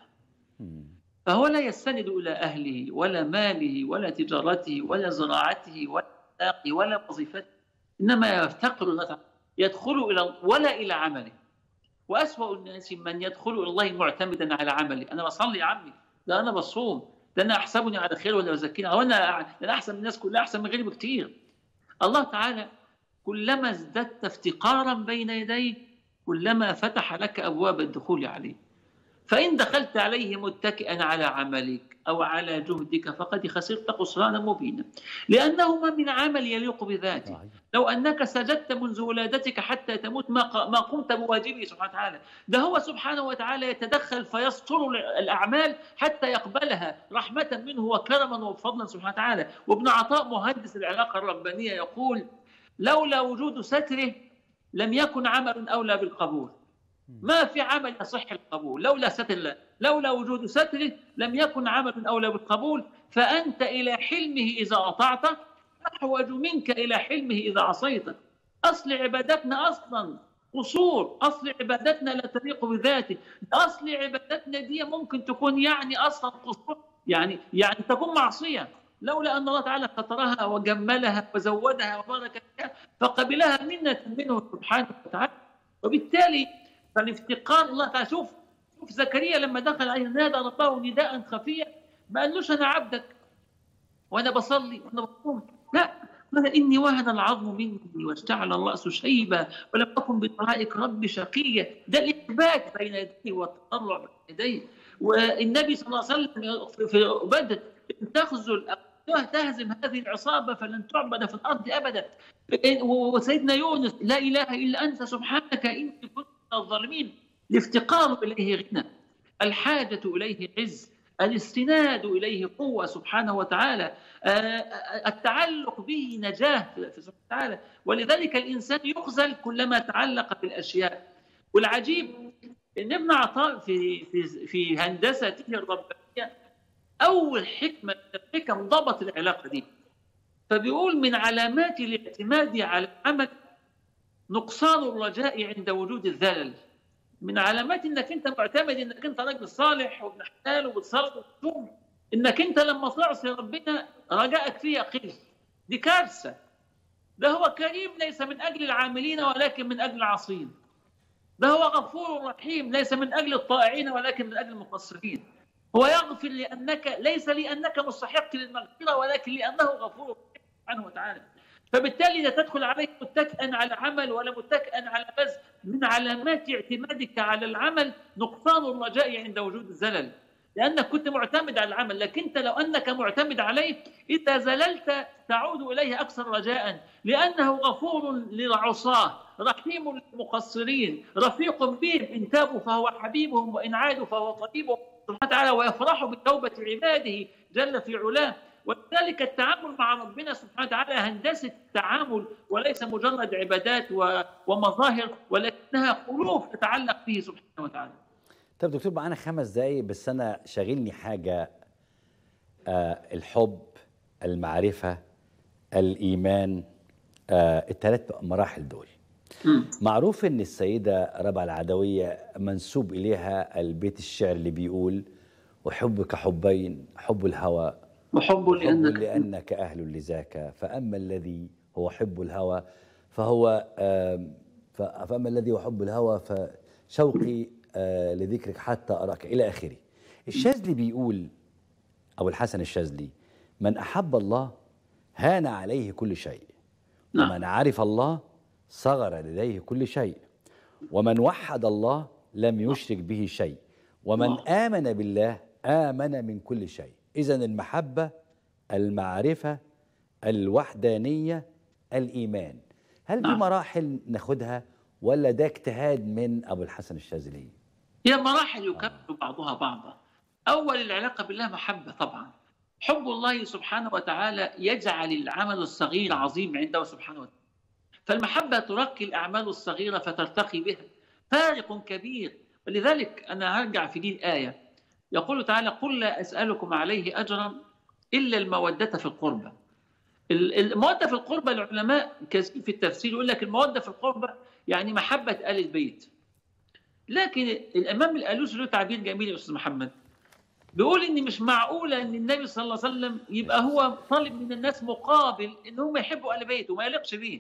فهو لا يستند الى اهله ولا ماله ولا تجارته ولا زراعته ولا أخلاقه ولا وظيفته انما يفتقر الله تعالى. يدخل الى ولا الى عمله واسوا الناس من يدخل الى الله معتمدا على عمله انا بصلي يا عمي ده انا بصوم ده انا احسبني على خير ولا بزكيني او انا ده انا احسن من الناس كلها احسن من غيري بكتير الله تعالى كلما ازددت افتقارا بين يديه كلما فتح لك ابواب الدخول عليه فإن دخلت عليه متكئا على عملك أو على جهدك فقد خسرت خسرانا مبينا لأنه ما من عمل يليق بذاته لو أنك سجدت منذ ولادتك حتى تموت ما ق- ما قمت بواجبه سبحانه وتعالى ده هو سبحانه وتعالى يتدخل فيستر الأعمال حتى يقبلها رحمة منه وكرما وفضلا سبحانه وتعالى وابن عطاء مهندس العلاقة الربانية يقول لولا وجود ستره لم يكن عمل أولى بالقبول ما في عمل يصح القبول لولا ستر الله لولا وجود ستره لم يكن عمل اولى بالقبول فانت الى حلمه اذا اطعته احوج منك الى حلمه اذا عصيته اصل عبادتنا اصلا قصور اصل عبادتنا لا تليق بذاته اصل عبادتنا دي ممكن تكون يعني اصلا قصور يعني يعني تكون معصيه لولا ان الله تعالى سترها وجملها وزودها وبارك فيها فقبلها منه منه سبحانه وتعالى وبالتالي فالافتقار الله تعالى شوف شوف زكريا لما دخل عليه نادى ربه نداء خفيا ما قالوش انا عبدك وانا بصلي وانا بصوم لا قال اني وهن العظم مني واشتعل الراس شيبا ولم اكن بدعائك رب شقيا ده الاثبات بين يديه والتضرع بين يديه والنبي صلى الله عليه وسلم في- في بدر ان تخذل أو تهزم هذه العصابه فلن تعبد في الارض ابدا وسيدنا يونس لا اله الا انت سبحانك اني كنت من الظالمين الافتقار اليه غنى الحاجه اليه عز الاستناد اليه قوه سبحانه وتعالى آه، آه، التعلق به نجاه في سبحانه وتعالى ولذلك الانسان يخزل كلما تعلق بالاشياء والعجيب ان ابن عطاء في في في هندسته الربانيه اول حكمه من الحكم ضبط العلاقه دي فبيقول من علامات الاعتماد على العمل نقصان الرجاء عند وجود الذلل من علامات انك انت معتمد انك انت راجل صالح وابن حلال وبتصلي وبتصوم انك انت لما تعصي ربنا رجائك فيه يقل دي كارثه ده هو كريم ليس من اجل العاملين ولكن من اجل العاصين ده هو غفور رحيم ليس من اجل الطائعين ولكن من اجل المقصرين هو يغفر لانك ليس لانك مستحق للمغفره ولكن لانه غفور سبحانه وتعالى فبالتالي لا تدخل عليه متكئا على عمل ولا متكئا على بذل من علامات اعتمادك على العمل نقصان الرجاء عند وجود الزلل لانك كنت معتمد على العمل لكن انت لو انك معتمد عليه اذا زللت تعود اليه اكثر رجاء لانه غفور للعصاه رحيم للمقصرين رفيق بهم ان تابوا فهو حبيبهم وان عادوا فهو طبيبهم سبحانه وتعالى ويفرح بتوبه عباده جل في علاه ولذلك التعامل مع ربنا سبحانه وتعالى هندسه التعامل وليس مجرد عبادات ومظاهر ولكنها قلوب تتعلق به سبحانه وتعالى. طب دكتور معانا خمس دقايق بس انا شاغلني حاجه آه الحب المعرفه الايمان آه الثلاث مراحل دول. م. معروف ان السيده ربع العدويه منسوب اليها البيت الشعر اللي بيقول احبك حبين حب الهوى وحب حب لانك لأنك أهل لذاك فأما الذي هو حب الهوى فهو آم، ف- فأما الذي هو حب الهوى فشوقي آه، لذكرك حتى أراك إلى آخره الشاذلي بيقول أو الحسن الشاذلي من أحب الله هان عليه كل شيء نعم. ومن عرف الله صغر لديه كل شيء ومن وحد الله لم يشرك به شيء ومن الله. آمن بالله آمن من كل شيء إذا المحبة المعرفة الوحدانية الإيمان هل دي نعم. مراحل ناخدها ولا ده اجتهاد من أبو الحسن الشاذلي هي مراحل يكمل بعضها بعضا أول العلاقة بالله محبة طبعا حب الله سبحانه وتعالى يجعل العمل الصغير عظيم عنده سبحانه وتعالى فالمحبة ترقي الأعمال الصغيرة فترتقي بها فارق كبير ولذلك أنا هرجع في دي الآية يقول تعالى قل لا أسألكم عليه أجرا إلا المودة في القربى ال- المودة في القربى العلماء كثير في التفسير يقول لك المودة في القربى يعني محبة آل البيت لكن الامام الالوسي له تعبير جميل يا استاذ محمد بيقول ان مش معقوله ان النبي صلى الله عليه وسلم يبقى هو طالب من الناس مقابل ان هم يحبوا ال بيته وما يليقش بيه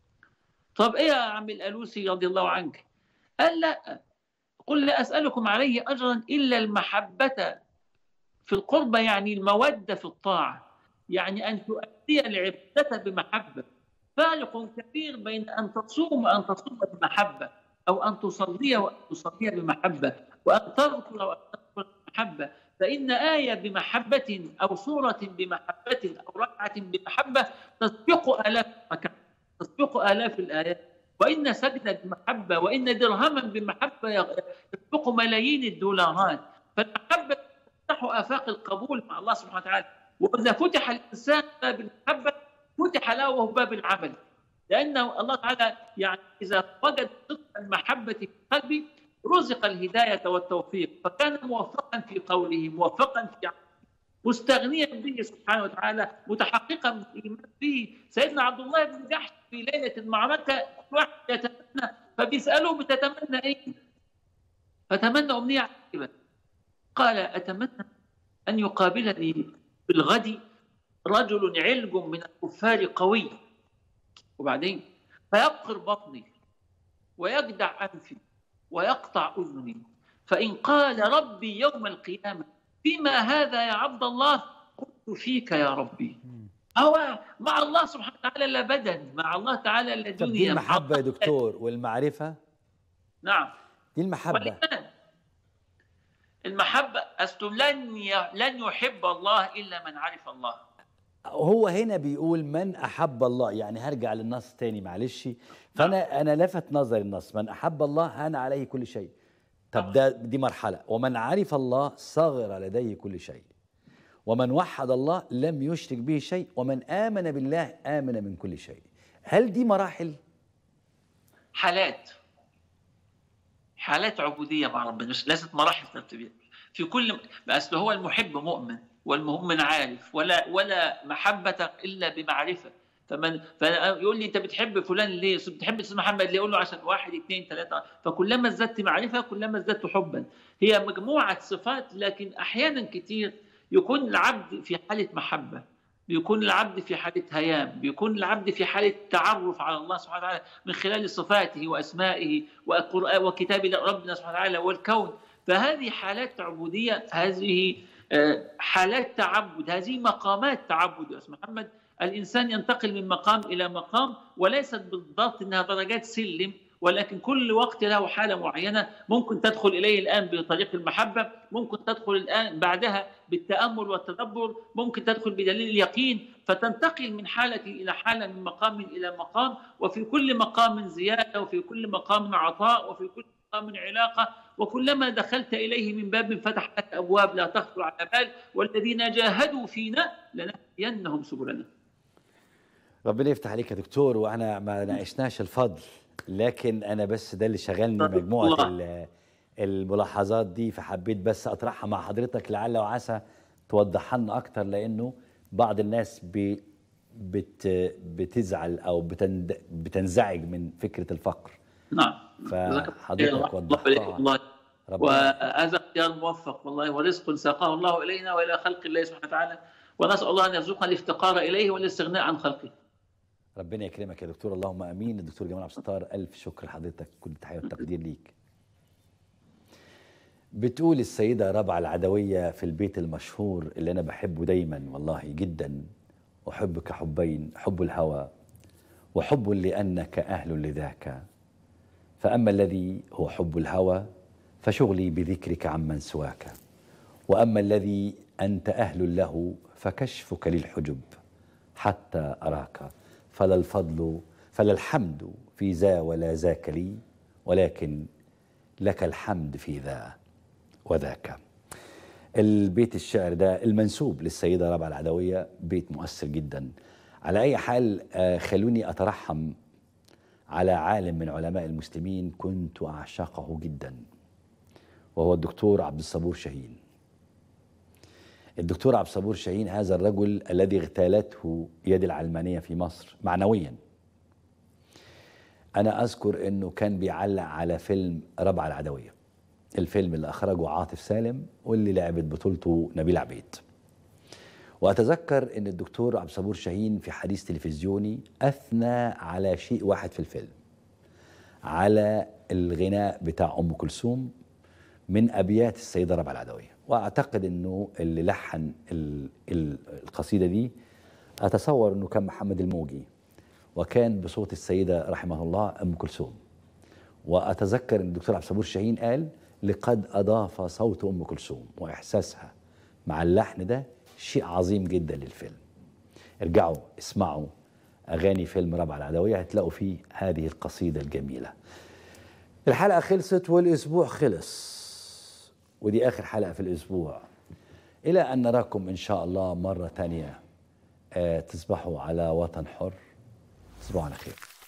طب ايه يا عم الالوسي رضي الله عنك قال لا قل لا اسالكم عليه اجرا الا المحبه في القربى يعني الموده في الطاعه يعني ان تؤدي العباده بمحبه فارق كبير بين ان تصوم وان تصوم بمحبه او ان تصلي وان تصلي بمحبه وان تذكر وان تذكر بمحبه فان ايه بمحبه او سوره بمحبه او ركعه بمحبه تسبق الاف الركعات تسبق الاف الايات وان سجده بمحبه وان درهما بمحبه تسبق ملايين الدولارات فالمحبه تفتح افاق القبول مع الله سبحانه وتعالى واذا فتح الانسان باب المحبه فتح له باب العمل لانه الله تعالى يعني اذا وجد صدق المحبه في قلبه رزق الهدايه والتوفيق فكان موفقا في قوله موفقا في عمله مستغنيا به سبحانه وتعالى متحققا بالايمان به سيدنا عبد الله بن جحش في ليله المعركه كل واحد يتمنى فبيساله بتتمنى ايه؟ فتمنى امنيه عجيبه قال اتمنى ان يقابلني في الغد رجل علج من الكفار قوي وبعدين فيبقر بطني ويجدع انفي ويقطع اذني فان قال ربي يوم القيامه فيما هذا يا عبد الله قلت فيك يا ربي هو مع الله سبحانه وتعالى لا بدن مع الله تعالى لا طب دي دنيا المحبة يا دكتور والمعرفة نعم دي المحبة والإيمان المحبة أصل لن ي- لن يحب الله إلا من عرف الله هو هنا بيقول من احب الله يعني هرجع للنص تاني معلش فانا انا لفت نظري النص من احب الله هان عليه كل شيء طب ده دي مرحله ومن عرف الله صغر لديه كل شيء ومن وحد الله لم يشرك به شيء ومن امن بالله امن من كل شيء هل دي مراحل حالات حالات عبودية مع ربنا مش ليست مراحل ترتيبية في كل أصل هو المحب مؤمن والمؤمن عارف ولا ولا محبة إلا بمعرفة فمن فيقول لي انت بتحب فلان ليه؟ أصل بتحب اسم محمد ليه؟ اقول له عشان واحد اثنين ثلاثه فكلما ازددت معرفه كلما ازددت حبا. هي مجموعه صفات لكن احيانا كتير يكون العبد في حاله محبه بيكون العبد في حالة هيام بيكون العبد في حالة تعرف على الله سبحانه وتعالى من خلال صفاته وأسمائه وقرآن وكتاب ربنا سبحانه وتعالى والكون فهذه حالات عبودية هذه آه، حالات تعبد هذه مقامات تعبد يا أستاذ محمد الإنسان ينتقل من مقام إلى مقام وليست بالضبط أنها درجات سلم ولكن كل وقت له حاله معينه ممكن تدخل اليه الان بطريق المحبه ممكن تدخل الان بعدها بالتامل والتدبر ممكن تدخل بدليل اليقين فتنتقل من حاله الى حاله من مقام الى مقام وفي كل مقام زياده وفي كل مقام عطاء وفي كل مقام علاقه وكلما دخلت اليه من باب فتح لك ابواب لا تخطر على بال والذين جاهدوا فينا لنهدينهم سبلنا ربنا يفتح عليك يا دكتور وانا ما ناقشناش الفضل لكن انا بس ده اللي شغلني مجموعه ال- الملاحظات دي فحبيت بس اطرحها مع حضرتك لعل وعسى توضحها لنا اكتر لانه بعض الناس بي بت بتزعل او بتند بتنزعج من فكره الفقر نعم فحضرتك الله وضحتها. عليك والله ربنا وهذا اختيار موفق والله ورزق ساقه الله الينا والى خلق الله سبحانه وتعالى ونسال الله ان يرزقنا الافتقار اليه والاستغناء عن خلقه. ربنا يكرمك يا دكتور اللهم امين الدكتور جمال عبد الستار الف شكر لحضرتك كل التحيه والتقدير ليك بتقول السيده ربعه العدويه في البيت المشهور اللي انا بحبه دايما والله جدا احبك حبين حب الهوى وحب لانك اهل لذاك فاما الذي هو حب الهوى فشغلي بذكرك عمن سواك واما الذي انت اهل له فكشفك للحجب حتى اراك فلا الفضل فلا الحمد في ذا ولا ذاك لي ولكن لك الحمد في ذا وذاك البيت الشعر ده المنسوب للسيدة ربعة العدوية بيت مؤثر جدا على أي حال آه، خلوني أترحم على عالم من علماء المسلمين كنت أعشقه جدا وهو الدكتور عبد الصبور شاهين الدكتور عبد الصبور شاهين هذا الرجل الذي اغتالته يد العلمانية في مصر معنويا أنا أذكر أنه كان بيعلق على فيلم ربع العدوية الفيلم اللي أخرجه عاطف سالم واللي لعبت بطولته نبيل عبيد وأتذكر أن الدكتور عبد الصبور شاهين في حديث تلفزيوني أثنى على شيء واحد في الفيلم على الغناء بتاع أم كلثوم من أبيات السيدة ربع العدوية وأعتقد أنه اللي لحن ال- ال- القصيدة دي أتصور أنه كان محمد الموجي وكان بصوت السيدة رحمه الله أم كلثوم وأتذكر أن الدكتور عبد الصبور شاهين قال لقد أضاف صوت أم كلثوم وإحساسها مع اللحن ده شيء عظيم جدا للفيلم ارجعوا اسمعوا أغاني فيلم ربع العدوية هتلاقوا فيه هذه القصيدة الجميلة الحلقة خلصت والأسبوع خلص ودي آخر حلقة في الأسبوع إلى أن نراكم إن شاء الله مرة تانية آه، تصبحوا على وطن حر تصبحوا على خير